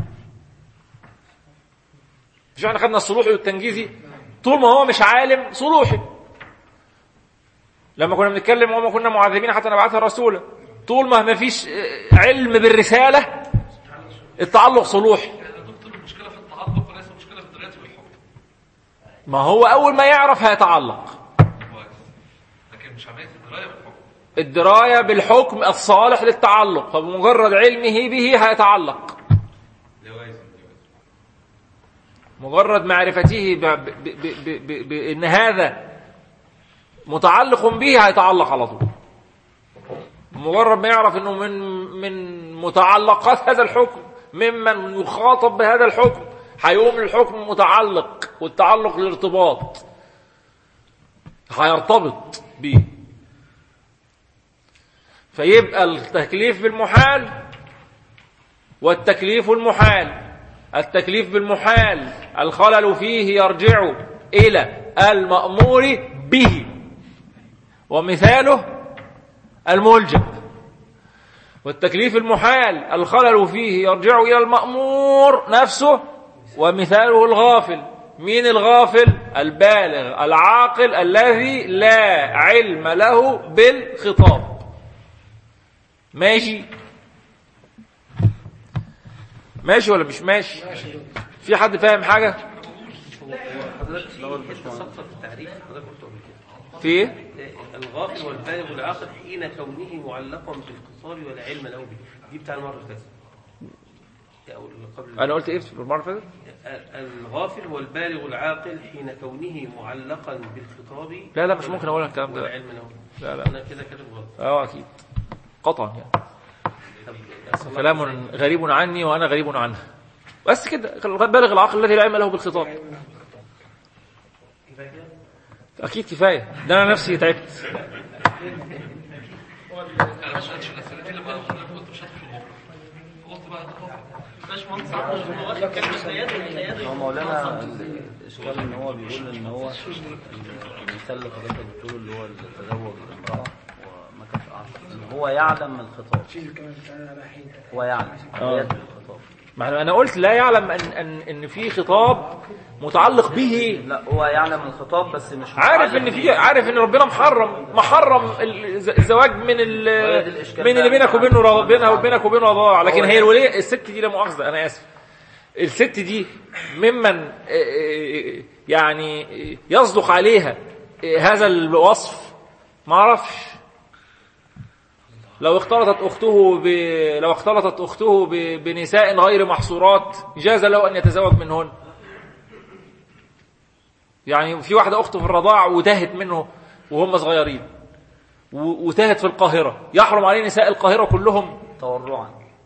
S1: مش احنا خدنا الصلوحي والتنجيزي طول ما هو مش عالم صلوحي لما كنا بنتكلم وما كنا معذبين حتى نبعثها رسولا طول ما ما فيش آه، علم بالرسالة التعلق صلوحي
S5: يعني يا دكتور المشكله في التعلق وليس المشكله في درايته بالحكم
S1: ما هو اول ما يعرف هيتعلق
S5: كويس لكن مش عمليه الدرايه بالحكم
S1: الدرايه بالحكم الصالح للتعلق فبمجرد علمه به هيتعلق
S8: لوازم
S1: مجرد معرفته ب- ب- ب- ب- ب- بان هذا متعلق به هيتعلق على طول مجرد ما يعرف انه من من متعلقات هذا الحكم ممن يخاطب بهذا الحكم هيقوم الحكم متعلق والتعلق الارتباط هيرتبط به فيبقى التكليف بالمحال والتكليف المحال التكليف بالمحال الخلل فيه يرجع إلى المأمور به ومثاله الملجأ والتكليف المحال الخلل فيه يرجع إلى المأمور نفسه ومثاله الغافل مين الغافل البالغ العاقل الذي لا علم له بالخطاب ماشي ماشي ولا مش ماشي في حد فاهم حاجة
S9: حضرتك في صفة التعريف حضرتك قلت قبل كده
S1: في ايه
S9: الغافل والبالغ والعاقل حين كونه معلقا بالخصال ولا علم له به دي بتاع المرة اللي فاتت أو اللي قبل
S1: انا قلت ايه في المرة اللي فاتت
S9: الغافل والبالغ العاقل حين كونه معلقا بالخطاب
S1: لا لا مش ممكن اقول الكلام
S9: ولا
S1: ده
S9: علم له به.
S1: لا لا
S9: انا كده كاتب غلط
S1: اه اكيد قطعا يعني
S9: طب أصلح
S1: كلام
S9: إزاي؟
S1: غريب عني وانا غريب عنه بس كده بالغ العقل الذي لا علم له بالخطاب
S9: كفاية كده؟
S1: اكيد كفايه ده انا نفسي تعبت
S5: انا ما سالتش الاسئله دي لما حضرتك كنت شاطر في الموقف قلت بقى ده طبعا
S7: باشمهندس عبد الله واخد كلمه ليادي ليادي
S2: هو مولانا الاشكال ان هو بيقول ان هو المثال اللي حضرتك بتقوله اللي هو اللي تزوج امراه وما كانش اعرف ان هو يعلم الخطاب
S3: شيل الكلام بتاعنا على حين
S2: هو يعلم
S1: آه.
S2: يدري الخطاب
S1: ما انا قلت لا يعلم ان ان ان في خطاب متعلق به
S2: لا هو يعلم الخطاب بس مش
S1: عارف
S2: متعلم
S1: ان في
S2: بيه.
S1: عارف ان ربنا محرم محرم الز- الزواج من ال
S2: هي دي الإشكال
S1: من اللي
S2: بقى.
S1: بينك وبينه رضا- بينها وبينك وبينه رضاعه لكن
S2: هو
S1: هي الوليه الست دي لا مؤاخذه انا اسف الست دي ممن آه، آه، يعني يصدق عليها آه، هذا الوصف ما اعرفش لو اختلطت اخته ب... لو اختلطت اخته ب... بنساء غير محصورات جاز له ان يتزوج منهن يعني في واحدة أخته في الرضاع وتاهت منه وهم صغيرين و- وتاهت في القاهرة يحرم عليه نساء القاهرة كلهم
S2: تورعا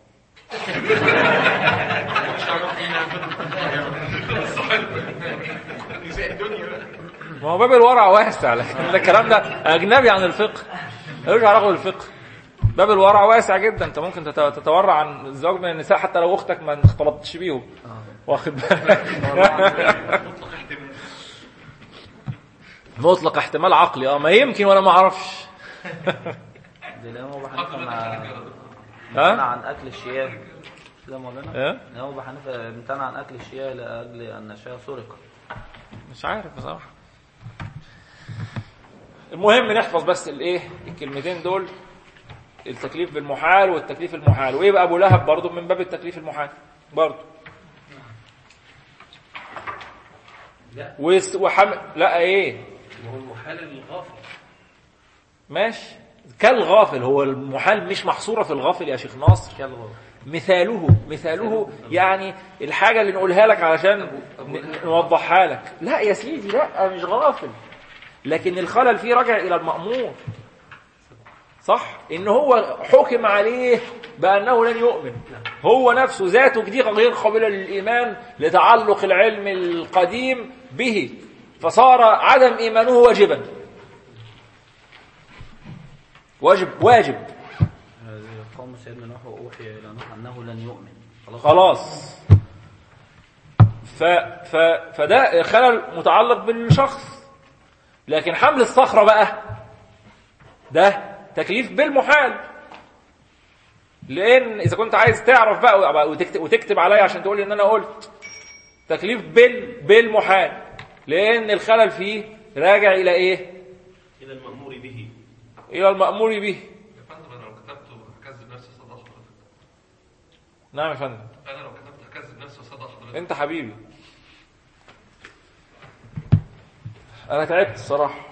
S1: ما هو باب الورع واسع لكن ده الكلام ده أجنبي عن الفقه ملوش علاقة بالفقه باب الورع واسع جدا انت ممكن تت- تتورع عن الزواج من النساء حتى لو اختك ما اختلطتش بيهم واخد بالك مطلق احتمال عقلي اه ما يمكن وانا ما اعرفش
S2: ده الإمام أبو حنيفة مع-
S1: ها؟
S2: امتنع عن أكل الشياه كده يا مولانا
S1: ايه
S2: الإمام أبو حنيفة امتنع عن أكل الشياه لأجل أن الشياه سرقت
S1: مش عارف بصراحة المهم نحفظ بس الايه الكلمتين دول التكليف بالمحال والتكليف المحال وايه بقى ابو لهب برضه من باب التكليف المحال برضه
S9: لا
S1: وس- وحم... لا ايه
S9: ما هو المحال الغافل
S1: ماشي كالغافل هو المحال مش محصورة في الغافل يا شيخ ناصر
S9: كالغافل
S1: مثاله مثاله يعني الحاجة اللي نقولها لك علشان ن- نوضحها لك لا يا سيدي لا مش غافل لكن الخلل فيه راجع إلى المأمور صح إن هو حكم عليه بأنه لن يؤمن هو نفسه ذاته دي غير قابلة للإيمان لتعلق العلم القديم به فصار عدم إيمانه واجبا واجب واجب
S2: قوم سيدنا نوح وأوحي إلى نوح أنه لن يؤمن خلاص
S1: خلاص ف ف فده خلل متعلق بالشخص لكن حمل الصخرة بقى ده تكليف بالمحال لان اذا كنت عايز تعرف بقى وتكتب, وتكتب عليا عشان تقول لي ان انا قلت تكليف بال بالمحال لان الخلل فيه راجع الى ايه
S6: إلى المأمور به
S1: الى المأمور به
S5: يا فندم انا لو كتبت هكذب نفسي وصدق حضرتك
S1: نعم يا فندم
S5: انا لو كتبت هكذب نفسي وصدق حضرتك
S1: انت حبيبي انا تعبت الصراحه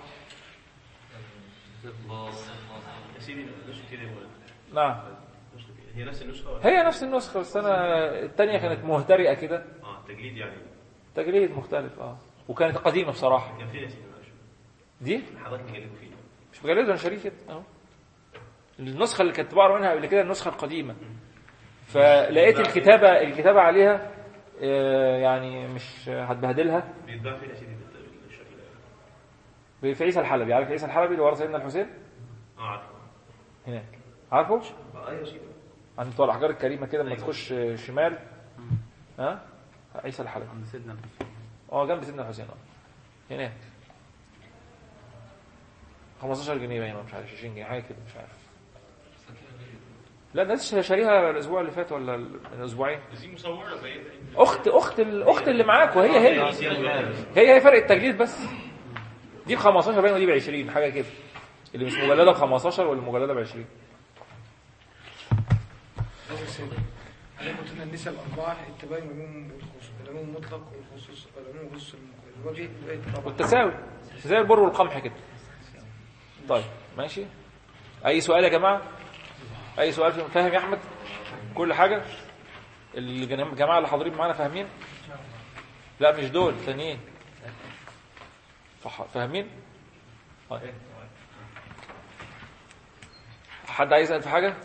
S6: يا سيدي نسخة كده ولا-
S1: نعم
S6: هي نفس النسخة ولا؟
S1: هي نفس النسخه بس انا الثانيه كانت مهترئه كده
S6: اه تجليد يعني
S1: تجريد مختلف اه وكانت قديمه بصراحه
S6: كان فين يا سيدي معلش
S1: دي
S6: حضرتك مجلده فين؟
S1: مش بجلد انا شاريه كده اهو النسخه اللي كنت بقرا منها قبل كده النسخه القديمه فلقيت الكتابه الكتابه عليها آه، يعني مش هتبهدلها
S6: بيتباع فين يا سيدي بال- بالشكل ده؟
S1: في عيسى الحلبي عارف عيسى الحلبي اللي ورا سيدنا الحسين
S6: اه عارفه
S1: هناك عارفه
S6: اه ايوه يا سيدي
S1: عند بتوع الاحجار الكريمه كده لما تخش شمال ها عيسى الحلبي
S2: عند سيدنا الحسين
S1: اه جنب سيدنا الحسين اه هناك 15 جنيه باين ولا مش عارف 20 جنيه حاجه كده مش عارف لا ده لسه شاريها الاسبوع اللي فات ولا ال- من اسبوعين
S8: دي مصورة باين
S1: اخت اخت الاخت اللي معاك وهي هي هي هي فرق التجليد بس دي ب 15 باين ودي ب 20 حاجه كده اللي مش مجلده ب 15 واللي مجلده ب 20
S3: عليكم قلنا النساء الأربعة التباين والعموم والخصوص العموم المطلق والخصوص العموم والخصوص الوجه طبعا
S1: والتساوي زي البر والقمح كده طيب ماشي اي سؤال يا جماعه اي سؤال فيهم؟ فاهم يا احمد كل حاجه الجنا- الجماعه اللي حاضرين معانا فاهمين لا مش دول ثانيين فح- فاهمين طيب حد عايز يسال في حاجه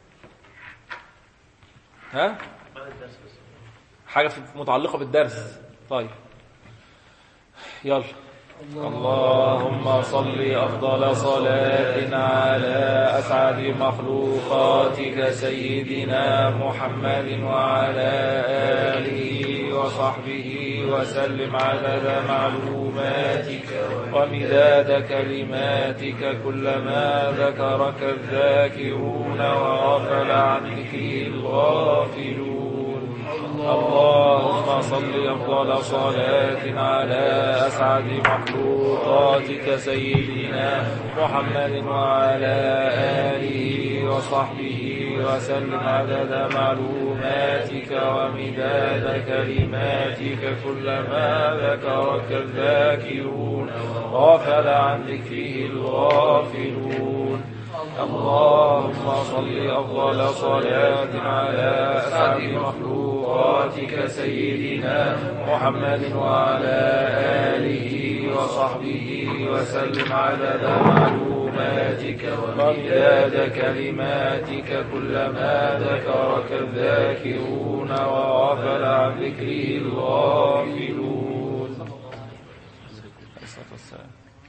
S1: ها
S6: بعد الدرس بس
S1: حاجه في- متعلقه بالدرس طيب يلا اللهم صل أفضل صلاة على أسعد مخلوقاتك سيدنا محمد وعلى آله وصحبه وسلم عدد معلوماتك ومداد كلماتك كلما ذكرك الذاكرون وغفل عن ذكره الغافلون اللهم صل أفضل صلاة على أسعد مخلوقاتك سيدنا محمد وعلى آله وصحبه وسلم عدد معلوماتك ومداد كلماتك كلما ذكرك الذاكرون غفل عن ذكره الغافلون اللهم صل أفضل صلاة على أسعد مخلوقاتك سيدنا محمد وعلى آله وصحبه وسلم عدد معلوماتك ومداد كلماتك كلما ذكرك الذاكرون وغفل عن ذكره الغافلون الصلاة والسلام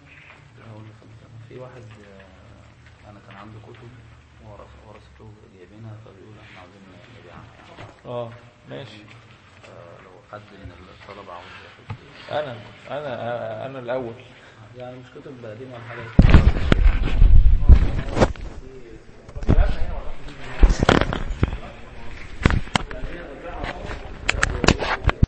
S2: في واحد آه، انا كان عنده كتب ورث- ورثته جايبينها فبيقول احنا عاوزين نبيعها يعني
S1: اه ماشي
S2: فلو حد من الطلبه عاوز ياخد
S1: انا انا انا الاول
S2: يعني مش كتب قديمه ولا حاجه